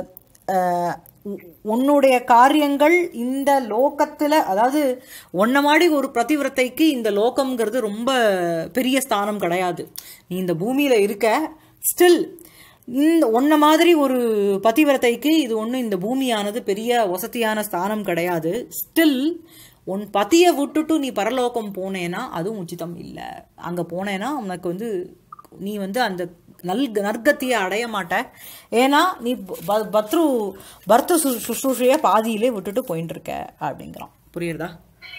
அஹ், உ- உன்னுடைய காரியங்கள் இந்த லோகத்துல அதாவது உன்ன மாதிரி ஒரு பிரதிவிரத்தைக்கு இந்த லோகம்ங்கிறது ரொம்ப பெரிய ஸ்தானம் கிடையாது நீ இந்த பூமியில இருக்க ஸ்டில் இந்த உன்ன மாதிரி ஒரு பதிவிரத்தைக்கு இது ஒன்றும் இந்த பூமியானது பெரிய வசதியான ஸ்தானம் கிடையாது ஸ்டில் உன் பதியை விட்டுட்டு நீ பரலோகம் போனேன்னா அதுவும் உச்சிதம் இல்லை அங்கே போனேன்னா உனக்கு வந்து நீ வந்து அந்த நல் நற்கத்தியை அடைய மாட்ட ஏன்னா நீ ப- பத்ரு பர்த்த சு சுஷ்ரூஷையை பாதியிலே விட்டுட்டு போயின்னு இருக்க அப்படிங்கிறான் புரியுறதா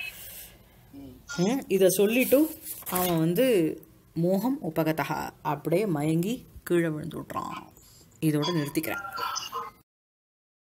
ம், இதை சொல்லிட்டு அவன் வந்து மோகம் உபகதா அப்படியே மயங்கி கீழே விழுந்து விட்றான் இதோட நிறுத்திக்கிறேன்